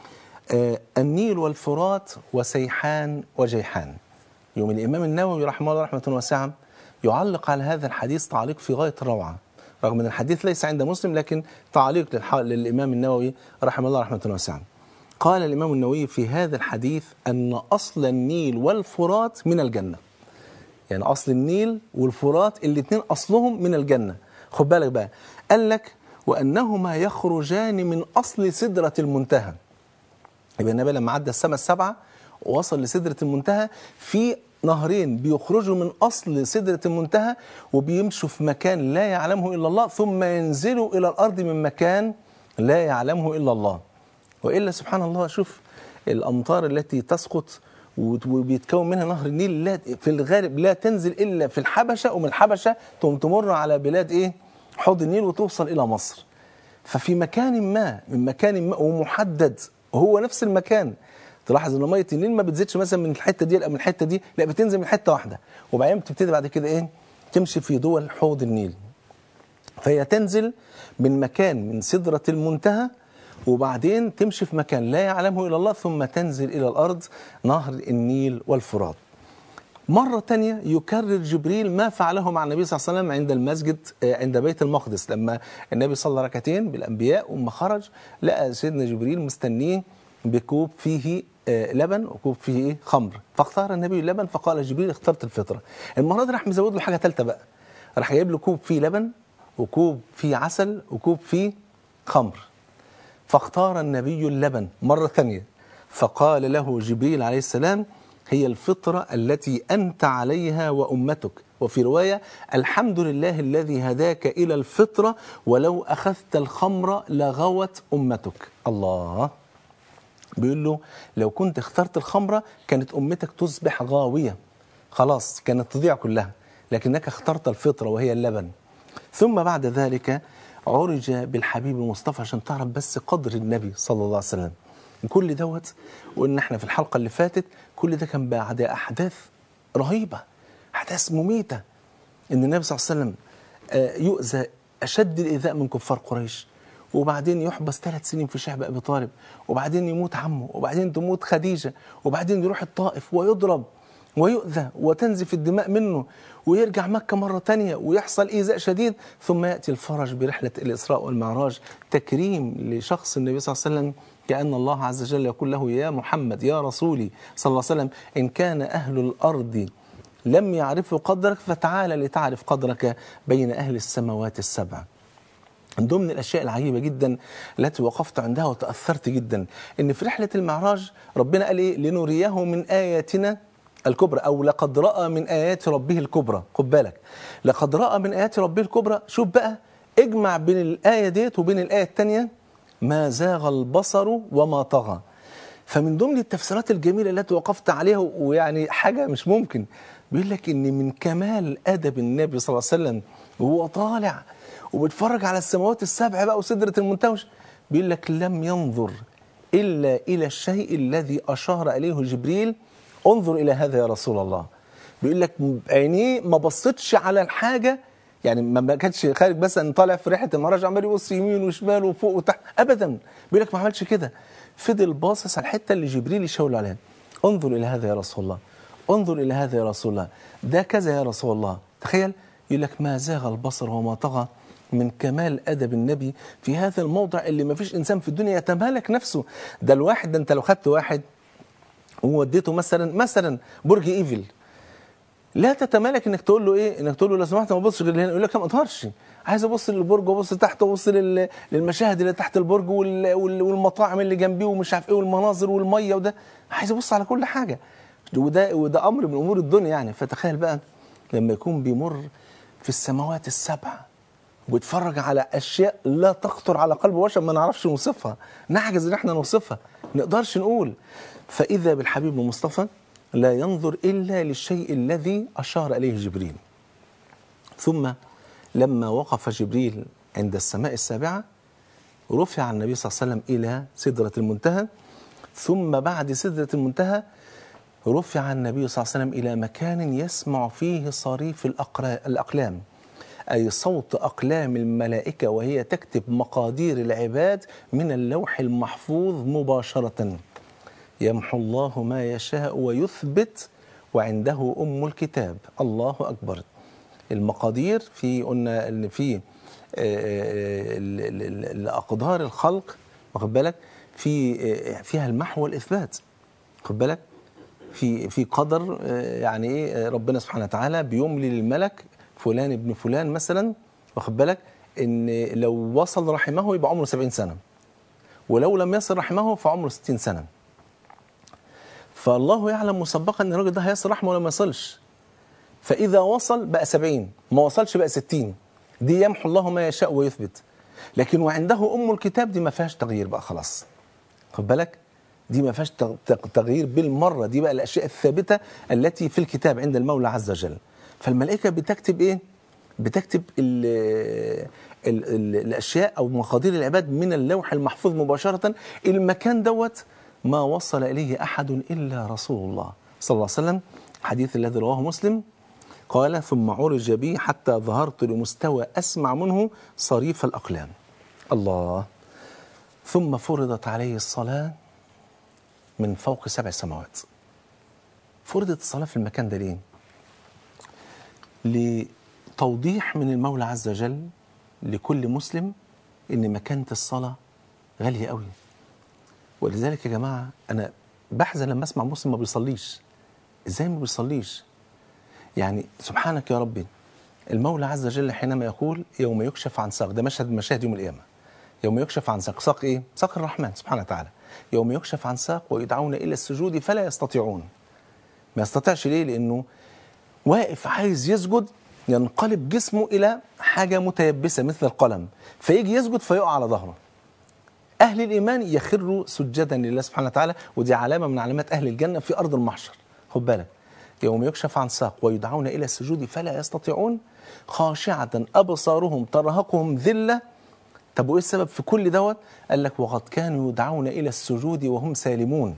آه، النيل والفرات وسيحان وجيحان يوم الإمام النووي رحمه الله رحمة واسعة يعلق على هذا الحديث تعليق في غاية الروعة رغم أن الحديث ليس عند مسلم لكن تعليق للح- للإمام النووي رحمه الله رحمة واسعة قال الإمام النووي في هذا الحديث أن أصل النيل والفرات من الجنة يعني أصل النيل والفرات الاثنين أصلهم من الجنة خد بالك بقى قال لك وأنهما يخرجان من أصل سدرة المنتهى يبقى النبي لما عدى السماء السبعة ووصل لسدرة المنتهى في نهرين بيخرجوا من أصل سدرة المنتهى وبيمشوا في مكان لا يعلمه إلا الله ثم ينزلوا إلى الأرض من مكان لا يعلمه إلا الله وإلا سبحان الله شوف الأمطار التي تسقط وت- وبيتكون منها نهر النيل لا في الغالب لا تنزل إلا في الحبشة ومن الحبشة تقوم تمر على بلاد إيه حوض النيل وتوصل إلى مصر ففي مكان ما من مكان ما ومحدد هو نفس المكان تلاحظ ان ميه النيل ما بتزيدش مثلا من الحته دي او من الحته دي لا بتنزل من حته واحده وبعدين بتبتدي بعد كده ايه تمشي في دول حوض النيل فهي تنزل من مكان من سدرة المنتهى وبعدين تمشي في مكان لا يعلمه إلا الله ثم تنزل إلى الأرض نهر النيل والفرات مرة تانية يكرر جبريل ما فعله مع النبي صلى الله عليه وسلم عند المسجد آه، عند بيت المقدس لما النبي صلى ركعتين بالأنبياء وما خرج لقى سيدنا جبريل مستنيه بكوب فيه آه، لبن وكوب فيه إيه؟ خمر فاختار النبي اللبن فقال جبريل اخترت الفطرة المرة دي راح مزود له حاجة ثالثة بقى راح جايب له كوب فيه لبن وكوب فيه عسل وكوب فيه خمر فاختار النبي اللبن مرة ثانية فقال له جبريل عليه السلام هي الفطرة التي أنت عليها وأمتك وفي رواية الحمد لله الذي هداك إلى الفطرة ولو أخذت الخمر لغوت أمتك الله بيقول له لو كنت اخترت الخمرة كانت أمتك تصبح غاوية خلاص كانت تضيع كلها لكنك اخترت الفطرة وهي اللبن ثم بعد ذلك عرج بالحبيب المصطفى عشان تعرف بس قدر النبي صلى الله عليه وسلم كل دوت وان احنا في الحلقة اللي فاتت كل ده كان بعد أحداث رهيبة أحداث مميتة ان النبي صلى الله عليه وسلم آه، يؤذى أشد الإيذاء من كفار قريش وبعدين يحبس ثلاث سنين في شعب أبي طالب وبعدين يموت عمه وبعدين تموت خديجة وبعدين يروح الطائف ويضرب ويؤذى وتنزف الدماء منه ويرجع مكة مرة تانية ويحصل إيذاء شديد ثم يأتي الفرج برحلة الإسراء والمعراج تكريم لشخص النبي صلى الله عليه وسلم كأن الله عز وجل يقول له يا محمد يا رسولي صلى الله عليه وسلم إن كان أهل الأرض لم يعرفوا قدرك فتعال لتعرف قدرك بين أهل السماوات السبع من ضمن الاشياء العجيبه جدا التي وقفت عندها وتاثرت جدا ان في رحله المعراج ربنا قال ايه لنريه من اياتنا الكبرى او لقد راى من ايات ربه الكبرى خد بالك لقد راى من ايات ربه الكبرى شوف بقى اجمع بين الايه ديت وبين الايه الثانيه ما زاغ البصر وما طغى فمن ضمن التفسيرات الجميله التي وقفت عليها ويعني حاجه مش ممكن بيقول لك ان من كمال ادب النبي صلى الله عليه وسلم وهو طالع وبيتفرج على السماوات السبع بقى وسدره المنتهى بيقول لك لم ينظر الا الى الشيء الذي اشار اليه جبريل انظر الى هذا يا رسول الله بيقول لك عينيه ما بصتش على الحاجه يعني ما كانش خارج بس ان طالع في ريحه المراجع عمال يبص يمين وشمال وفوق وتحت ابدا بيقول لك ما عملش كده فضل باصص على الحته اللي جبريل يشاور عليها انظر الى هذا يا رسول الله انظر الى هذا يا رسول الله ده كذا يا رسول الله تخيل يقول لك ما زاغ البصر وما طغى من كمال ادب النبي في هذا الموضع اللي ما فيش انسان في الدنيا يتمالك نفسه ده الواحد ده انت لو خدت واحد ووديته مثلا مثلا برج ايفل لا تتمالك انك تقول له ايه انك تقول له لو سمحت ما تبصش غير هنا يقول لك ما اقدرش عايز ابص للبرج وابص تحت وابص لل- للمشاهد اللي تحت البرج وال- وال- والمطاعم اللي جنبيه ومش عارف ايه والمناظر والميه وده عايز ابص على كل حاجه وده وده امر من امور الدنيا يعني فتخيل بقى لما يكون بيمر في السماوات السبع وبيتفرج على اشياء لا تخطر على قلب بشر ما نعرفش نوصفها نعجز ان احنا نوصفها ما نقدرش نقول فاذا بالحبيب المصطفى لا ينظر الا للشيء الذي اشار اليه جبريل ثم لما وقف جبريل عند السماء السابعه رفع النبي صلى الله عليه وسلم الى سدره المنتهى ثم بعد سدره المنتهى رفع النبي صلى الله عليه وسلم الى مكان يسمع فيه صريف الأقرا- الاقلام أي صوت أقلام الملائكة وهي تكتب مقادير العباد من اللوح المحفوظ مباشرة يمحو الله ما يشاء ويثبت وعنده أم الكتاب الله أكبر المقادير في قلنا ان في آه، ال- ال- ال- الأقدار الخلق واخد بالك في آه، فيها المحو والإثبات خد بالك في في قدر آه، يعني ايه آه، ربنا سبحانه وتعالى بيملي للملك فلان ابن فلان مثلا واخد بالك ان لو وصل رحمه يبقى عمره 70 سنه ولو لم يصل رحمه فعمره 60 سنه فالله يعلم مسبقا ان الراجل ده هيصل رحمه ولا ما يصلش فاذا وصل بقى 70 ما وصلش بقى 60 دي يمحو الله ما يشاء ويثبت لكن وعنده ام الكتاب دي ما فيهاش تغيير بقى خلاص خد بالك دي ما فيهاش تغ- تغ- تغيير بالمره دي بقى الاشياء الثابته التي في الكتاب عند المولى عز وجل فالملائكه بتكتب ايه بتكتب ال ال ال الاشياء او مقادير العباد من اللوح المحفوظ مباشره المكان دوت ما وصل اليه احد الا رسول الله صلى الله عليه وسلم حديث الذي رواه مسلم قال ثم عرج بي حتى ظهرت لمستوى اسمع منه صريف الاقلام الله ثم فرضت عليه الصلاه من فوق سبع سماوات فرضت الصلاة في المكان ده ليه؟ لتوضيح من المولى عز وجل لكل مسلم ان مكانة الصلاة غالية قوي ولذلك يا جماعة أنا بحزن لما أسمع مسلم ما بيصليش إزاي ما بيصليش؟ يعني سبحانك يا ربي المولى عز وجل حينما يقول يوم يكشف عن ساق ده مشهد من مشاهد يوم القيامة يوم يكشف عن ساق ساق ايه؟ ساق الرحمن سبحانه وتعالى يوم يكشف عن ساق ويدعون الى السجود فلا يستطيعون ما يستطيعش ليه؟ لانه واقف عايز يسجد ينقلب جسمه إلى حاجة متيبسة مثل القلم فيجي يسجد فيقع على ظهره أهل الإيمان يخروا سجدا لله سبحانه وتعالى ودي علامة من علامات أهل الجنة في أرض المحشر خد بالك يوم يكشف عن ساق ويدعون إلى السجود فلا يستطيعون خاشعة أبصارهم ترهقهم ذلة طب وإيه السبب في كل دوت قال لك وقد كانوا يدعون إلى السجود وهم سالمون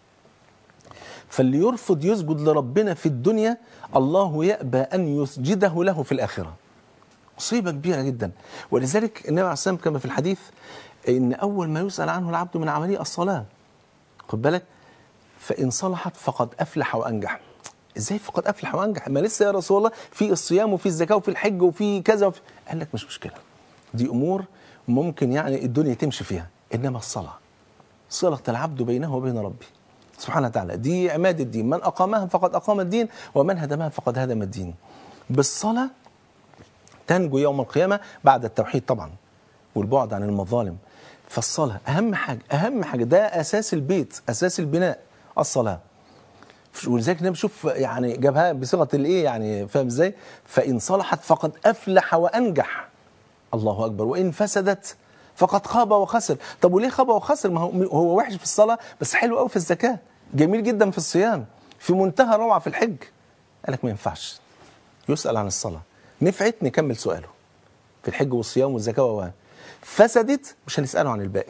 فاللي يرفض يسجد لربنا في الدنيا الله يأبى أن يسجده له في الآخرة مصيبة كبيرة جدا ولذلك النبي عليه الصلاة والسلام كما في الحديث إن أول ما يسأل عنه العبد من عمله الصلاة خد بالك فإن صلحت فقد أفلح وأنجح ازاي فقد افلح وانجح ما لسه يا رسول الله في الصيام وفي الزكاه وفي الحج وفي كذا وفي قال لك مش مشكله دي امور ممكن يعني الدنيا تمشي فيها انما الصلاه صله العبد بينه وبين ربه سبحانه وتعالى دي عماد الدين من اقامها فقد اقام الدين ومن هدمها فقد هدم الدين بالصلاه تنجو يوم القيامه بعد التوحيد طبعا والبعد عن المظالم فالصلاه اهم حاجه اهم حاجه ده اساس البيت اساس البناء الصلاه ولذلك النبي شوف يعني جابها بصيغه الايه يعني فاهم ازاي؟ فان صلحت فقد افلح وانجح الله اكبر وان فسدت فقد خاب وخسر طب وليه خاب وخسر ما هو هو وحش في الصلاه بس حلو قوي في الزكاه جميل جدا في الصيام في منتهى الروعه في الحج قال لك ما ينفعش يسال عن الصلاه نفعت نكمل سؤاله في الحج والصيام والزكاه و فسدت مش هنساله عن الباقي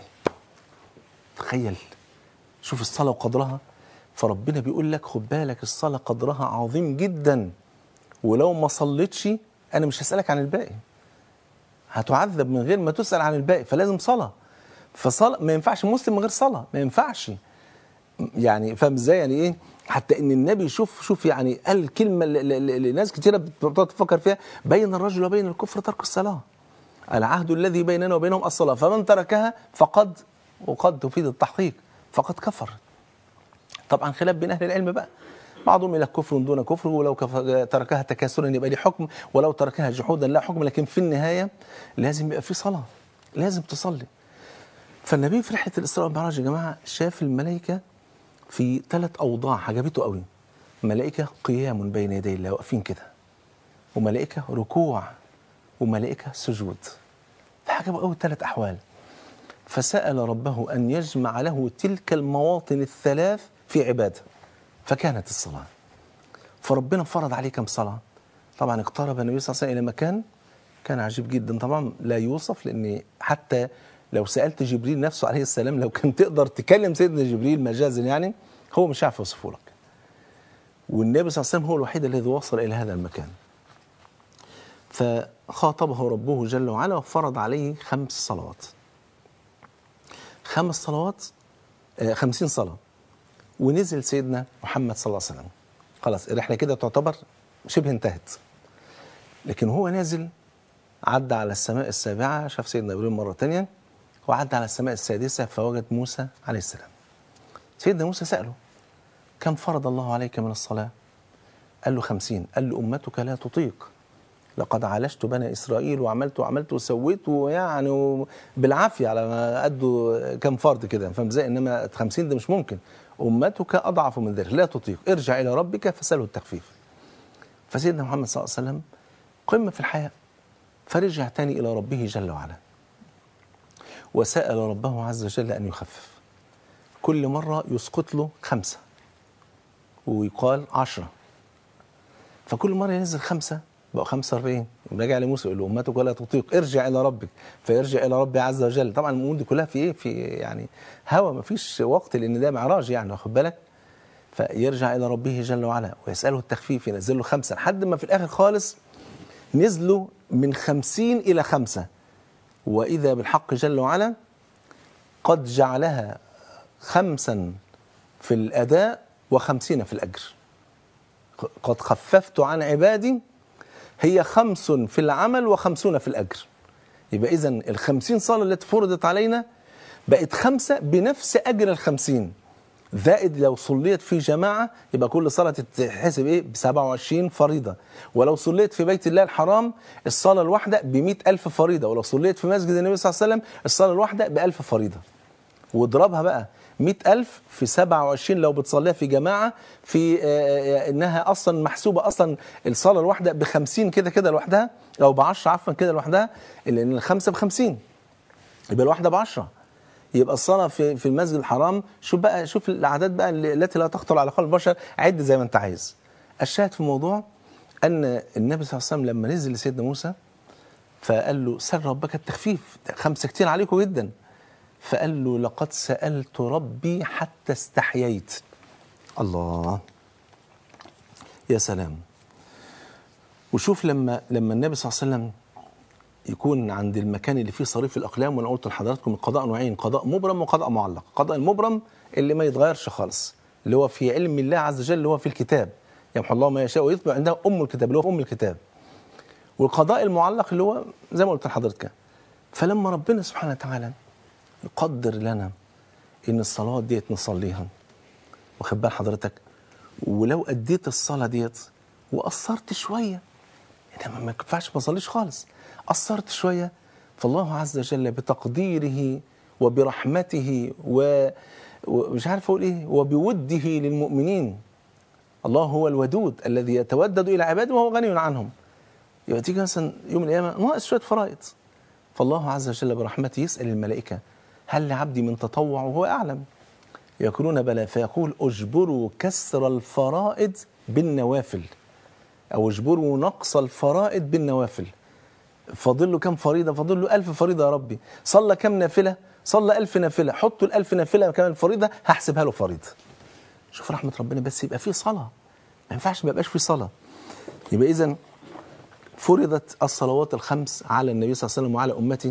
تخيل شوف الصلاه وقدرها فربنا بيقول لك خد بالك الصلاة قدرها عظيم جدا ولو ما صليتش أنا مش هسألك عن الباقي هتعذب من غير ما تسأل عن الباقي فلازم صلاة فصلاة ما ينفعش مسلم من غير صلاة ما ينفعش يعني فاهم ازاي يعني ايه حتى ان النبي شوف شوف يعني قال كلمه لناس كتيره بتقعد تفكر فيها بين الرجل وبين الكفر ترك الصلاه العهد الذي بيننا وبينهم الصلاه فمن تركها فقد وقد تفيد التحقيق فقد كفر طبعا خلاف بين اهل العلم بقى بعضهم الى كفر دون كفر ولو تركها تكاسلا يبقى ليه حكم ولو تركها جحودا لا حكم لكن في النهايه لازم يبقى في صلاه لازم تصلي فالنبي في رحله الاسراء والمعراج يا جماعه شاف الملائكه في ثلاث اوضاع عجبته قوي ملائكه قيام بين يدي الله واقفين كده وملائكه ركوع وملائكه سجود فعجبه قوي ثلاث احوال فسأل ربه أن يجمع له تلك المواطن الثلاث في عباده فكانت الصلاة فربنا فرض عليه كم صلاة طبعا اقترب النبي صلى الله عليه وسلم إلى مكان كان عجيب جدا طبعا لا يوصف لأن حتى لو سألت جبريل نفسه عليه السلام لو كان تقدر تكلم سيدنا جبريل مجازا يعني هو مش عارف يوصفه لك والنبي صلى الله عليه وسلم هو الوحيد الذي وصل إلى هذا المكان فخاطبه ربه جل وعلا وفرض عليه خمس صلوات خمس صلوات آه خمسين صلاة ونزل سيدنا محمد صلى الله عليه وسلم خلاص الرحلة كده تعتبر شبه انتهت لكن هو نازل عدى على السماء السابعة شاف سيدنا إبراهيم مرة تانية وعدى على السماء السادسة فوجد موسى عليه السلام سيدنا موسى سأله كم فرض الله عليك من الصلاة قال له خمسين قال له أمتك لا تطيق لقد عالجت بني اسرائيل وعملت وعملت وسويت ويعني بالعافيه على ما ادوا كم فرض كده فاهم ازاي انما 50 ده مش ممكن امتك اضعف من ذلك لا تطيق ارجع الى ربك فساله التخفيف فسيدنا محمد صلى الله عليه وسلم قمه في الحياه فرجع تاني الى ربه جل وعلا وسال ربه عز وجل ان يخفف كل مره يسقط له خمسه ويقال عشرة فكل مره ينزل خمسه بقوا 45 رجع لموسى يقول له امتك ولا تطيق ارجع الى ربك فيرجع الى ربي عز وجل طبعا الامور دي كلها في ايه في يعني هوا ما فيش وقت لان ده معراج يعني واخد بالك فيرجع الى ربه جل وعلا ويساله التخفيف ينزل له خمسه لحد ما في الاخر خالص نزلوا من خمسين الى خمسه واذا بالحق جل وعلا قد جعلها خمسا في الاداء وخمسين في الاجر قد خففت عن عبادي هي خمس في العمل وخمسون في الأجر يبقى إذا الخمسين صلاة التي فرضت علينا بقت خمسة بنفس أجر الخمسين زائد لو صليت في جماعة يبقى كل صلاة تتحسب إيه ب 27 فريضة ولو صليت في بيت الله الحرام الصلاة الواحدة ب ألف فريضة ولو صليت في مسجد النبي صلى الله عليه وسلم الصلاة الواحدة ب 1000 فريضة واضربها بقى مئة ألف في 27 لو بتصليها في جماعة في آه، آه، إنها أصلا محسوبة أصلا الصلاة الواحدة ب 50 كده كده لوحدها أو ب 10 عفوا كده لوحدها لأن الخمسة ب 50 يبقى الواحدة ب 10 يبقى الصلاة في في المسجد الحرام شوف بقى شوف الأعداد بقى اللي- التي لا تخطر على قلب البشر عد زي ما أنت عايز الشاهد في الموضوع أن النبي صلى الله عليه وسلم لما نزل لسيدنا موسى فقال له سل ربك التخفيف خمسة كتير عليكم جدا فقال له لقد سألت ربي حتى استحييت الله يا سلام وشوف لما لما النبي صلى الله عليه وسلم يكون عند المكان اللي فيه صريف الاقلام وانا قلت لحضراتكم القضاء نوعين قضاء مبرم وقضاء معلق قضاء المبرم اللي ما يتغيرش خالص اللي هو في علم الله عز وجل اللي هو في الكتاب يمحو الله ما يشاء ويثبت عندها ام الكتاب اللي هو في ام الكتاب والقضاء المعلق اللي هو زي ما قلت لحضرتك فلما ربنا سبحانه وتعالى يقدر لنا ان الصلاه ديت نصليها واخد بال حضرتك ولو اديت الصلاه ديت وقصرت شويه انما ما ينفعش ما اصليش خالص قصرت شويه فالله عز وجل بتقديره وبرحمته و ومش عارف اقول ايه وبوده للمؤمنين الله هو الودود الذي يتودد الى عباده وهو غني عنهم يبقى تيجي مثلا يوم القيامه ناقص شويه فرائض فالله عز وجل برحمته يسال الملائكه هل لعبدي من تطوع وهو اعلم يقولون بلى فيقول اجبروا كسر الفرائض بالنوافل او اجبروا نقص الفرائض بالنوافل فاضل له كم فريضه فاضل له 1000 فريضه يا ربي صلى كم نافله صلى 1000 نافله حطوا ال1000 نافله كمان الفريضه هحسبها له فريضه شوف رحمه ربنا بس يبقى في صلاه ما ينفعش ما يبقاش في صلاه يبقى اذا فرضت الصلوات الخمس على النبي صلى الله عليه وسلم وعلى امته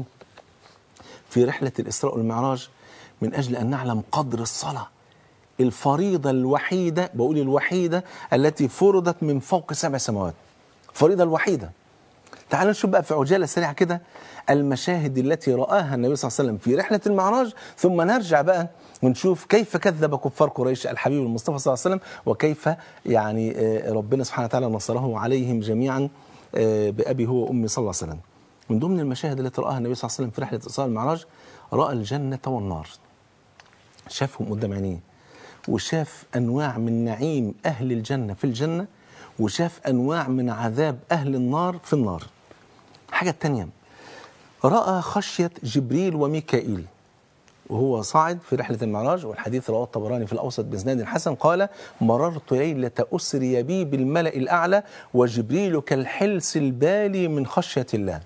في رحله الاسراء والمعراج من اجل ان نعلم قدر الصلاه الفريضه الوحيده بقول الوحيده التي فرضت من فوق سبع سماوات الفريضه الوحيده تعالوا نشوف بقى في عجاله سريعه كده المشاهد التي راها النبي صلى الله عليه وسلم في رحله المعراج ثم نرجع بقى ونشوف كيف كذب كفار قريش الحبيب المصطفى صلى الله عليه وسلم وكيف يعني آه، ربنا سبحانه وتعالى نصره عليهم جميعا آه، بأبي هو وأمي صلى الله عليه وسلم من ضمن المشاهد التي رآها النبي صلى الله عليه وسلم في رحلة الإسراء والمعراج رأى الجنة والنار شافهم قدام عينيه وشاف أنواع من نعيم أهل الجنة في الجنة وشاف أنواع من عذاب أهل النار في النار حاجة تانية رأى خشية جبريل وميكائيل وهو صاعد في رحلة المعراج والحديث رواه الطبراني في الأوسط بإسناد حسن قال مررت ليلة أسري بي بالملأ الأعلى وجبريل كالحلس البالي من خشية الله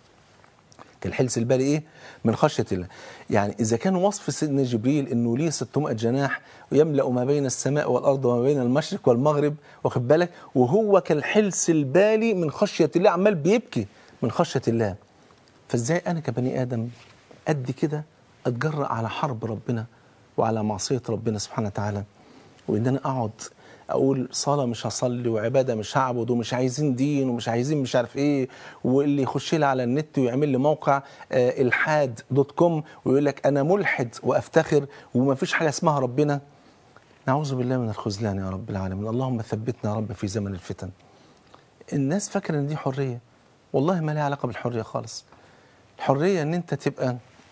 كالحلس البالي ايه من خشيه الله يعني اذا كان وصف سيدنا جبريل انه ليه 600 جناح ويملا ما بين السماء والارض وما بين المشرق والمغرب واخد بالك وهو كالحلس البالي من خشيه الله عمال بيبكي من خشيه الله فازاي انا كبني ادم قد كده اتجرأ على حرب ربنا وعلى معصيه ربنا سبحانه وتعالى وان انا اقعد اقول صلاه مش هصلي وعباده مش هعبد ومش عايزين دين ومش عايزين مش عارف ايه واللي يخش لي على النت ويعمل لي موقع آه الحاد دوت كوم ويقول لك انا ملحد وافتخر وما فيش حاجه اسمها ربنا نعوذ بالله من الخذلان يا رب العالمين اللهم ثبتنا يا رب في زمن الفتن الناس فاكره ان دي حريه والله ما لها علاقه بالحريه خالص الحريه ان انت تبقى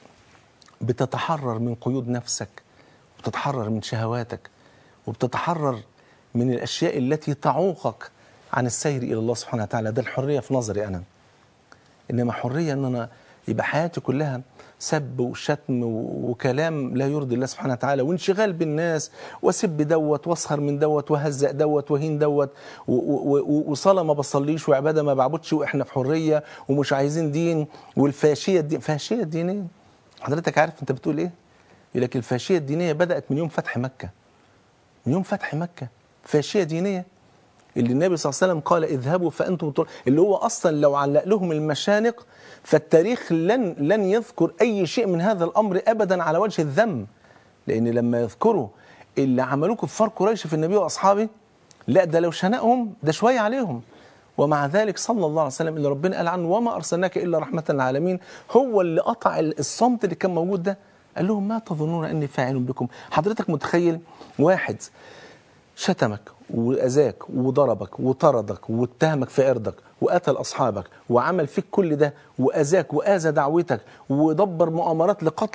بتتحرر من قيود نفسك وبتتحرر من شهواتك وبتتحرر من الاشياء التي تعوقك عن السير الى الله سبحانه وتعالى ده الحريه في نظري انا انما حريه ان انا يبقى حياتي كلها سب وشتم و- وكلام لا يرضي الله سبحانه وتعالى وانشغال بالناس وسب دوت واسخر من دوت وهزق دوت وهين دوت و- و- و- وصلاه ما بصليش وعباده ما بعبدش واحنا في حريه ومش عايزين دين والفاشيه الدين فاشيه دينيه حضرتك عارف انت بتقول ايه؟ يقول لك الفاشيه الدينيه بدات من يوم فتح مكه من يوم فتح مكة فاشية دينية اللي النبي صلى الله عليه وسلم قال اذهبوا فأنتم طل... اللي هو أصلا لو علق لهم المشانق فالتاريخ لن لن يذكر أي شيء من هذا الأمر أبدا على وجه الذم لأن لما يذكروا اللي عملوه كفار قريش في النبي وأصحابه لا ده لو شنقهم ده شوية عليهم ومع ذلك صلى الله عليه وسلم اللي ربنا قال عنه وما أرسلناك إلا رحمة للعالمين هو اللي قطع الصمت اللي كان موجود ده قال لهم ما تظنون أني فاعل بكم حضرتك متخيل واحد شتمك وأذاك وضربك وطردك واتهمك في عرضك وقتل أصحابك وعمل فيك كل ده وأذاك وآذى دعوتك ودبر مؤامرات لقتلك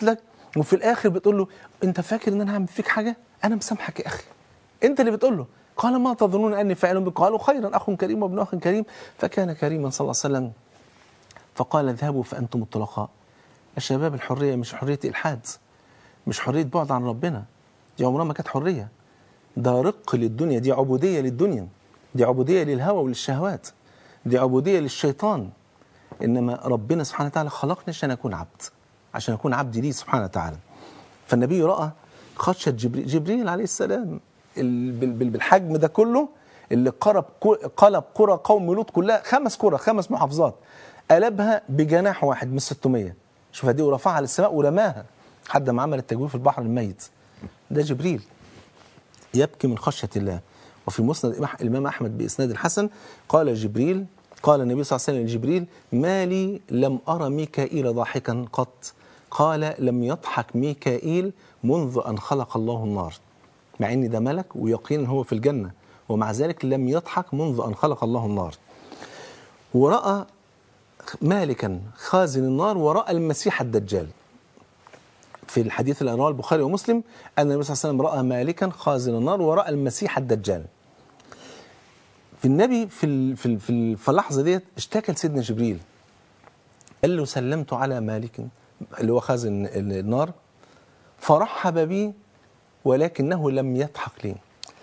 وفي الاخر بتقول له انت فاكر ان انا هعمل فيك حاجه انا مسامحك يا اخي انت اللي بتقول له قال ما تظنون اني فاعل بكم قالوا خيرا اخ كريم وابن اخ كريم فكان كريما صلى الله عليه وسلم فقال اذهبوا فانتم الطلقاء يا شباب الحريه مش حريه الحاد مش حريه بعد عن ربنا دي عمرها ما كانت حريه ده رق للدنيا دي عبوديه للدنيا دي عبوديه للهوى وللشهوات دي عبوديه للشيطان انما ربنا سبحانه وتعالى خلقني عشان اكون عبد عشان اكون عبد ليه سبحانه وتعالى فالنبي راى خدشه جبريل جبريل عليه السلام ال- بال- بال- بالحجم ده كله اللي قرب كو- قلب قرى قوم لوط كلها خمس قرى خمس محافظات قلبها بجناح واحد من 600 شوف دي ورفعها للسماء ورماها لحد ما عمل التجويف في البحر الميت ده جبريل يبكي من خشية الله وفي مسند الإمام- الإمام أحمد بإسناد الحسن قال جبريل قال النبي صلى الله عليه وسلم لجبريل ما لي لم أرى ميكائيل ضاحكا قط قال لم يضحك ميكائيل منذ أن خلق الله النار مع أن ده ملك ويقين هو في الجنة ومع ذلك لم يضحك منذ أن خلق الله النار ورأى مالكا خازن النار ورأى المسيح الدجال في الحديث اللي رواه البخاري ومسلم ان النبي صلى الله عليه وسلم راى مالكا خازن النار وراى المسيح الدجال. في النبي في ال- في ال- في ال- في اللحظه ديت اشتكى لسيدنا جبريل قال له سلمت على مالك اللي هو خازن ال- النار فرحب بي ولكنه لم يضحك لي.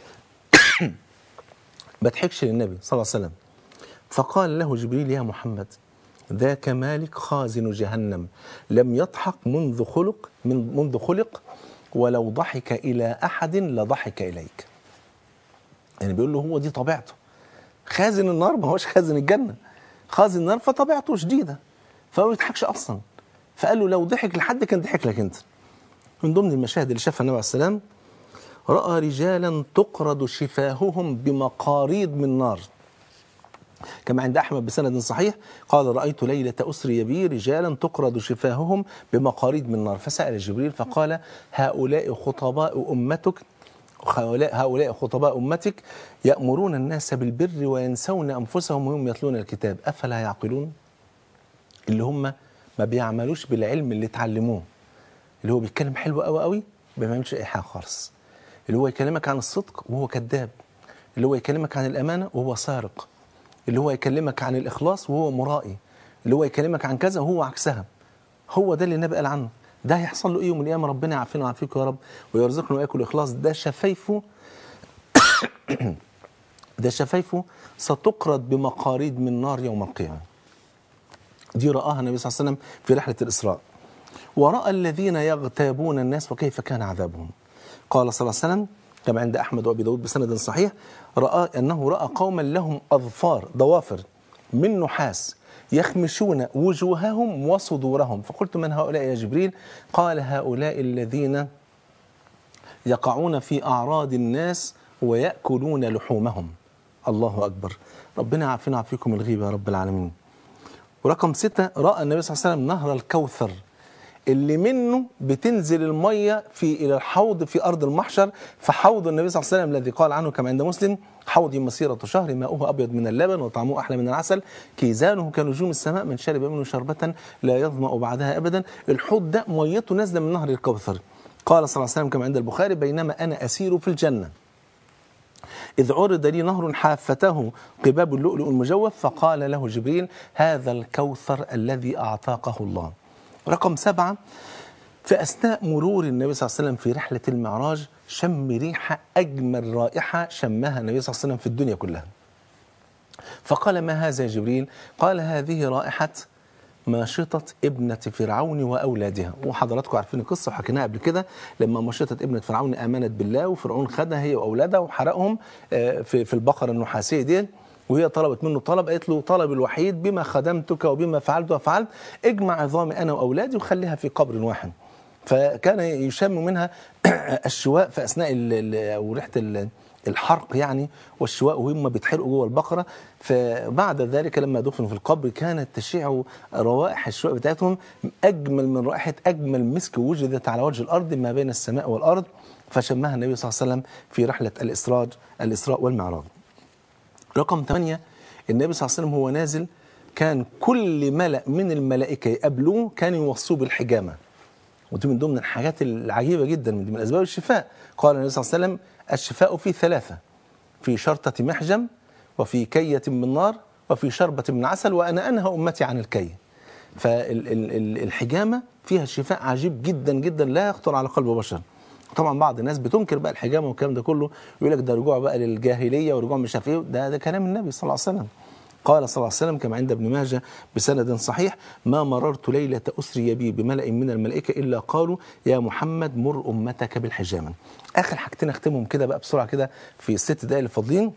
ما ضحكش للنبي صلى الله عليه وسلم. فقال له جبريل يا محمد ذاك مالك خازن جهنم لم يضحك منذ خلق من منذ خلق ولو ضحك إلى أحد لضحك إليك يعني بيقول له هو دي طبيعته خازن النار ما هوش خازن الجنة خازن النار فطبيعته شديدة فما بيضحكش أصلا فقال له لو ضحك لحد كان ضحك لك أنت من ضمن المشاهد اللي شافها النبي عليه السلام رأى رجالا تقرض شفاههم بمقاريض من نار كما عند أحمد بسند صحيح قال رأيت ليلة أسري بي رجالا تقرض شفاههم بمقاريض من نار فسأل جبريل فقال هؤلاء خطباء أمتك هؤلاء هؤلاء خطباء أمتك يأمرون الناس بالبر وينسون أنفسهم وهم يتلون الكتاب أفلا يعقلون اللي هم ما بيعملوش بالعلم اللي اتعلموه اللي هو بيتكلم حلو قوي قوي ما بيعملش أي حاجة خالص اللي هو يكلمك عن الصدق وهو كذاب اللي هو يكلمك عن الأمانة وهو سارق اللي هو يكلمك عن الإخلاص وهو مرائي اللي هو يكلمك عن كذا وهو عكسها هو ده اللي النبي قال عنه ده هيحصل له ايه يوم القيامه ربنا يعافينا ويعافيكم يا رب ويرزقنا واياكم الاخلاص ده شفايفه ده شفايفه ستقرض بمقاريض من نار يوم القيامه دي رآها النبي صلى الله عليه وسلم في رحله الاسراء ورأى الذين يغتابون الناس وكيف كان عذابهم قال صلى الله عليه وسلم كما عند أحمد وأبي داود بسند صحيح رأى أنه رأى قوما لهم أظفار ضوافر من نحاس يخمشون وجوههم وصدورهم فقلت من هؤلاء يا جبريل قال هؤلاء الذين يقعون في أعراض الناس ويأكلون لحومهم الله أكبر ربنا يعافينا ويعافيكم الغيبة يا رب العالمين ورقم ستة رأى النبي صلى الله عليه وسلم نهر الكوثر اللي منه بتنزل المية في إلى الحوض في أرض المحشر فحوض النبي صلى الله عليه وسلم الذي قال عنه كما عند مسلم حوضي مسيرة شهر ماؤه أبيض من اللبن وطعمه أحلى من العسل كيزانه كنجوم السماء من شرب منه شربة لا يظمأ بعدها أبدا الحوض ده ميته نازلة من نهر الكوثر قال صلى الله عليه وسلم كما عند البخاري بينما أنا أسير في الجنة إذ عرض لي نهر حافته قباب اللؤلؤ المجوف فقال له جبريل هذا الكوثر الذي أعطاكه الله رقم سبعة في أثناء مرور النبي صلى الله عليه وسلم في رحلة المعراج شم ريحة أجمل رائحة شمها النبي صلى الله عليه وسلم في الدنيا كلها فقال ما هذا يا جبريل قال هذه رائحة ماشطة ابنة فرعون وأولادها وحضراتكم عارفين القصة وحكيناها قبل كده لما ماشطة ابنة فرعون آمنت بالله وفرعون خدها هي وأولادها وحرقهم آه، في في البقرة النحاسية دي وهي طلبت منه طلب قالت له طلب الوحيد بما خدمتك وبما فعلت وفعلت اجمع عظامي أنا وأولادي وخليها في قبر واحد فكان يشم منها الشواء في أثناء ال- ال- أو ريحة ال- الحرق يعني والشواء وهم بيتحرقوا جوه البقره فبعد ذلك لما دفنوا في القبر كانت تشيع روائح الشواء بتاعتهم اجمل من رائحه اجمل مسك وجدت على وجه الارض ما بين السماء والارض فشمها النبي صلى الله عليه وسلم في رحله الاسراج الاسراء والمعراج. رقم ثمانية النبي صلى الله عليه وسلم هو نازل كان كل ملأ من الملائكة يقابلوه كانوا يوصوه بالحجامة ودي من ضمن الحاجات العجيبة جدا من, من أسباب الشفاء قال النبي صلى الله عليه وسلم الشفاء في ثلاثة في شرطة محجم وفي كية من نار وفي شربة من عسل وأنا أنهى أمتي عن الكي فالحجامة فيها شفاء عجيب جدا جدا لا يخطر على قلب بشر طبعا بعض الناس بتنكر بقى الحجامه والكلام ده كله يقول لك ده رجوع بقى للجاهليه ورجوع مش عارف ايه ده ده كلام النبي صلى الله عليه وسلم قال صلى الله عليه وسلم كما عند ابن ماجه بسند صحيح ما مررت ليله اسري بي بملأ من الملائكه الا قالوا يا محمد مر امتك بالحجامه اخر حاجتين اختمهم كده بقى بسرعه كده في الست دقائق اللي فاضلين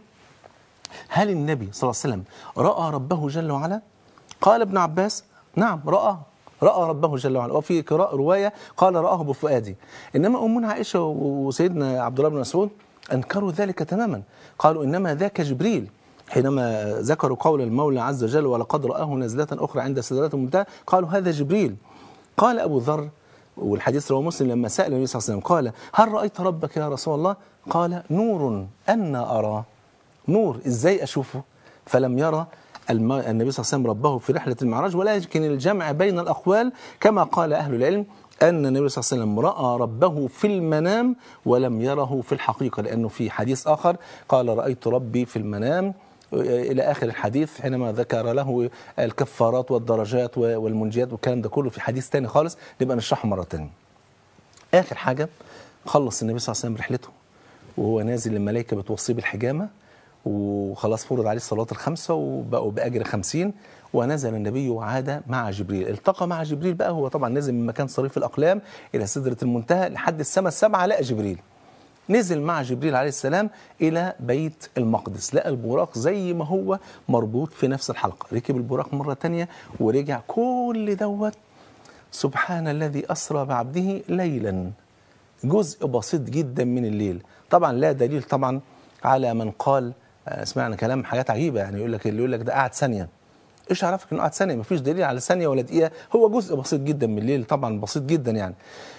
هل النبي صلى الله عليه وسلم راى ربه جل وعلا قال ابن عباس نعم راى راى ربه جل وعلا وفي قراءه روايه قال راه بفؤادي انما امنا عائشه وسيدنا عبد الله بن مسعود انكروا ذلك تماما قالوا انما ذاك جبريل حينما ذكروا قول المولى عز وجل ولقد رآه نزلة أخرى عند سدرات المنتهى قالوا هذا جبريل قال أبو ذر والحديث رواه مسلم لما سأل النبي صلى الله عليه وسلم قال هل رأيت ربك يا رسول الله قال نور أنا أراه نور إزاي أشوفه فلم يرى الم... النبي صلى الله عليه وسلم ربه في رحلة المعراج ولكن الجمع بين الأقوال كما قال أهل العلم أن النبي صلى الله عليه وسلم رأى ربه في المنام ولم يره في الحقيقة لأنه في حديث آخر قال رأيت ربي في المنام إلى آخر الحديث حينما ذكر له الكفارات والدرجات والمنجيات والكلام ده كله في حديث تاني خالص نبقى نشرحه مرة تانية آخر حاجة خلص النبي صلى الله عليه وسلم رحلته وهو نازل الملائكة بتوصيه بالحجامة وخلاص فرض عليه الصلوات الخمسة وبقوا بأجر خمسين ونزل النبي وعاد مع جبريل التقى مع جبريل بقى هو طبعا نزل من مكان صريف الأقلام إلى سدرة المنتهى لحد السماء السبعة لقى جبريل نزل مع جبريل عليه السلام إلى بيت المقدس لقى البراق زي ما هو مربوط في نفس الحلقة ركب البراق مرة تانية ورجع كل دوت سبحان الذي أسرى بعبده ليلا جزء بسيط جدا من الليل طبعا لا دليل طبعا على من قال سمعنا كلام حاجات عجيبة يعني يقول لك اللي يقول لك ده قعد ثانية ايش عرفك انه قعد ثانية مفيش دليل على ثانية ولا دقيقة هو جزء بسيط جدا من الليل طبعا بسيط جدا يعني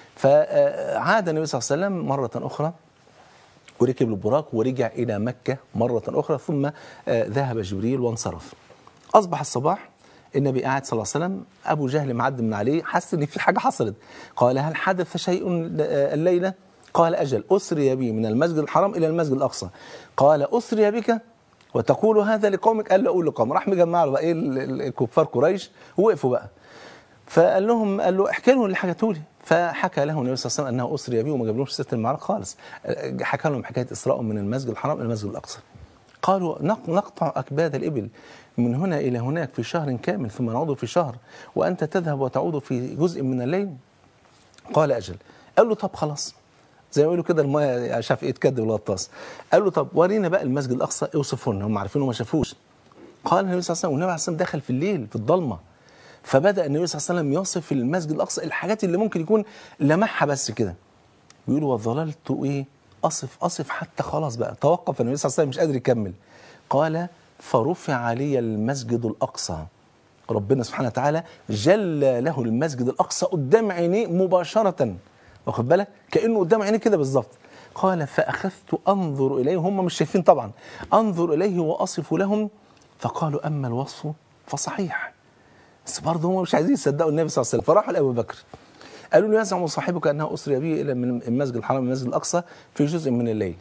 فعاد النبي صلى الله عليه وسلم مرة أخرى وركب البراق ورجع إلى مكة مرة أخرى ثم ذهب جبريل وانصرف أصبح الصباح النبي قاعد صلى الله عليه وسلم أبو جهل معدي من عليه حس إن في حاجة حصلت قال هل حدث شيء الليلة قال أجل أسري بي من المسجد الحرام إلى المسجد الأقصى قال أسري بك وتقول هذا لقومك قال له أقول لقوم راح مجمع له بقى إيه الكفار قريش ووقفوا بقى فقال لهم قال له احكي لهم اللي حكيته لي فحكى له النبي صلى الله عليه وسلم انه اسري به وما جابلهمش سيره المعراج خالص حكى لهم حكايه اسراء من المسجد الحرام الى المسجد الاقصى قالوا نقطع اكباد الابل من هنا الى هناك في شهر كامل ثم نعود في شهر وانت تذهب وتعود في جزء من الليل قال اجل قال له طب خلاص زي ما يقولوا كده المايه شاف ايه تكدب الغطاس قال له طب ورينا بقى المسجد الاقصى اوصفه لنا هم عارفين وما شافوش قال النبي صلى الله عليه وسلم والنبي عليه الصلاه دخل في الليل في الضلمه فبدا النبي صلى الله عليه وسلم يصف المسجد الاقصى الحاجات اللي ممكن يكون لمحها بس كده بيقول وظللت ايه اصف اصف حتى خلاص بقى توقف النبي صلى الله عليه وسلم مش قادر يكمل قال فرفع لي المسجد الاقصى ربنا سبحانه وتعالى جل له المسجد الاقصى قدام عينيه مباشره واخد بالك كانه قدام عينيه كده بالظبط قال فاخذت انظر اليه هم مش شايفين طبعا انظر اليه واصف لهم فقالوا اما الوصف فصحيح بس برضه هم مش عايزين يصدقوا النبي صلى الله عليه وسلم فراحوا لابو بكر قالوا له يزعم صاحبك انه اسري به الى من المسجد الحرام المسجد الاقصى في جزء من الليل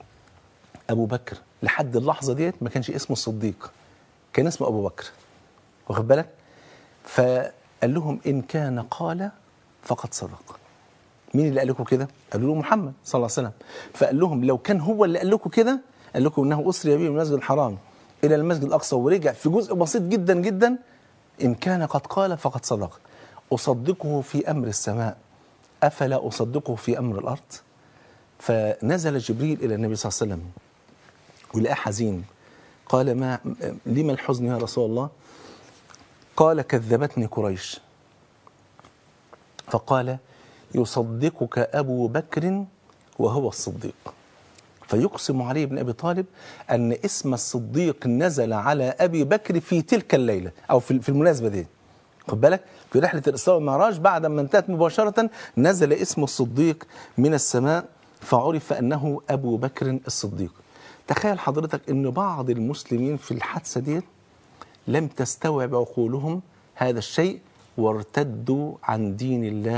ابو بكر لحد اللحظه ديت ما كانش اسمه الصديق كان اسمه ابو بكر واخد بالك فقال لهم ان كان قال فقد صدق مين اللي قال لكم كده قالوا له محمد صلى الله عليه وسلم فقال لهم لو كان هو اللي قال لكم كده قال لكم انه اسري به من المسجد الحرام الى المسجد الاقصى ورجع في جزء بسيط جدا جدا إن كان قد قال فقد صدق أصدقه في أمر السماء أفلا أصدقه في أمر الأرض فنزل جبريل إلى النبي صلى الله عليه وسلم ولقاه حزين قال ما لما الحزن يا رسول الله قال كذبتني قريش فقال يصدقك أبو بكر وهو الصديق فيقسم علي بن أبي طالب أن اسم الصديق نزل على أبي بكر في تلك الليلة أو في المناسبة دي خد بالك في رحلة الإسراء والمعراج بعد ما انتهت مباشرة نزل اسم الصديق من السماء فعرف أنه أبو بكر الصديق تخيل حضرتك أن بعض المسلمين في الحادثة دي لم تستوعب عقولهم هذا الشيء وارتدوا عن دين الله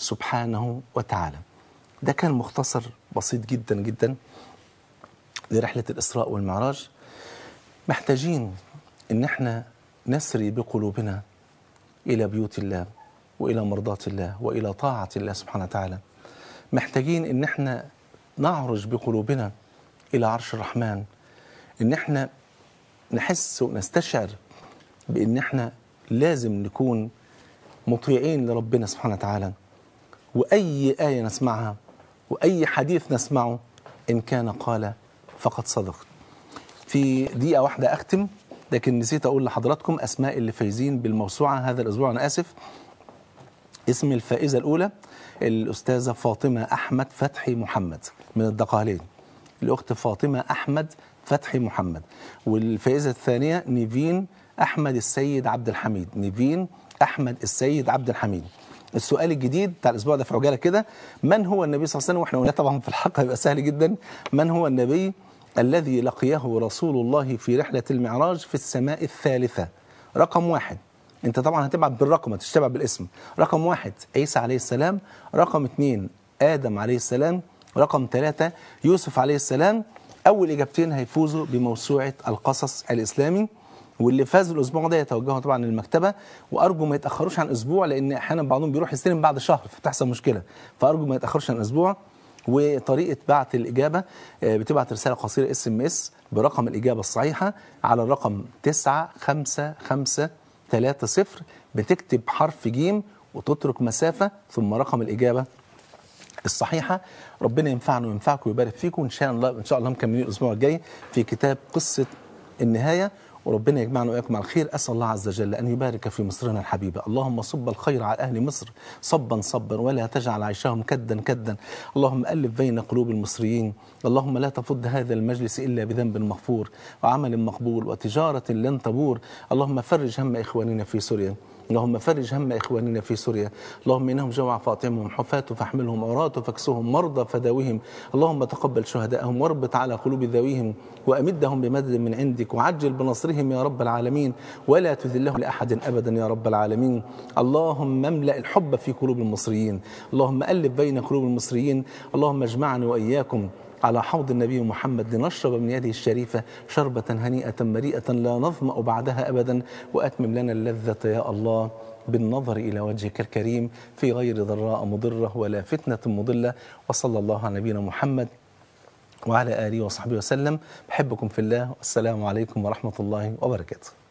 سبحانه وتعالى ده كان مختصر بسيط جدا جدا لرحلة الإسراء والمعراج محتاجين إن احنا نسري بقلوبنا إلى بيوت الله وإلى مرضاة الله وإلى طاعة الله سبحانه وتعالى محتاجين إن احنا نعرج بقلوبنا إلى عرش الرحمن إن احنا نحس ونستشعر بإن احنا لازم نكون مطيعين لربنا سبحانه وتعالى وأي آية نسمعها وأي حديث نسمعه إن كان قال فقد صدق في دقيقة واحدة أختم لكن نسيت أقول لحضراتكم أسماء اللي فايزين بالموسوعة هذا الأسبوع أنا آسف اسم الفائزة الأولى الأستاذة فاطمة أحمد فتحي محمد من الدقالين الأخت فاطمة أحمد فتحي محمد والفائزة الثانية نيفين أحمد السيد عبد الحميد نيفين أحمد السيد عبد الحميد السؤال الجديد بتاع الاسبوع ده في عجاله كده من هو النبي صلى الله عليه وسلم واحنا قلنا طبعا في الحلقه هيبقى سهل جدا من هو النبي الذي لقيه رسول الله في رحله المعراج في السماء الثالثه رقم واحد انت طبعا هتبعت بالرقم ما تشتبع بالاسم رقم واحد عيسى عليه السلام رقم اثنين ادم عليه السلام رقم ثلاثة يوسف عليه السلام اول اجابتين هيفوزوا بموسوعه القصص الاسلامي واللي فاز الاسبوع ده يتوجهوا طبعا للمكتبه وارجو ما يتاخروش عن اسبوع لان احيانا بعضهم بيروح يستلم بعد شهر فتحصل مشكله فارجو ما يتاخروش عن اسبوع وطريقه بعت الاجابه آه، بتبعت رساله قصيره اس ام اس برقم الاجابه الصحيحه على الرقم 95530 بتكتب حرف جيم وتترك مسافه ثم رقم الاجابه الصحيحه ربنا ينفعنا وينفعكم ويبارك فيكم ان شاء الله ان شاء الله مكملين الاسبوع الجاي في كتاب قصه النهايه وربنا يجمعنا واياكم على الخير اسال الله عز وجل ان يبارك في مصرنا الحبيبه اللهم صب الخير على اهل مصر صبا صبا ولا تجعل عيشهم كدا كدا اللهم الف بين قلوب المصريين اللهم لا تفض هذا المجلس الا بذنب مغفور وعمل مقبول وتجاره لن تبور اللهم فرج هم اخواننا في سوريا اللهم فرج هم إخواننا في سوريا اللهم إنهم جوع فاطمهم حفاة فاحملهم عراة فاكسهم مرضى فداوهم اللهم تقبل شهداءهم واربط على قلوب ذويهم وأمدهم بمدد من عندك وعجل بنصرهم يا رب العالمين ولا تذلهم لأحد أبدا يا رب العالمين اللهم املأ الحب في قلوب المصريين اللهم ألف بين قلوب المصريين اللهم اجمعنا وإياكم على حوض النبي محمد لنشرب من يده الشريفة شربة هنيئة مريئة لا نظمأ بعدها أبدا وأتمم لنا اللذة يا الله بالنظر إلى وجهك الكريم في غير ضراء مضرة ولا فتنة مضلة وصلى الله على نبينا محمد وعلى آله وصحبه وسلم بحبكم في الله والسلام عليكم ورحمة الله وبركاته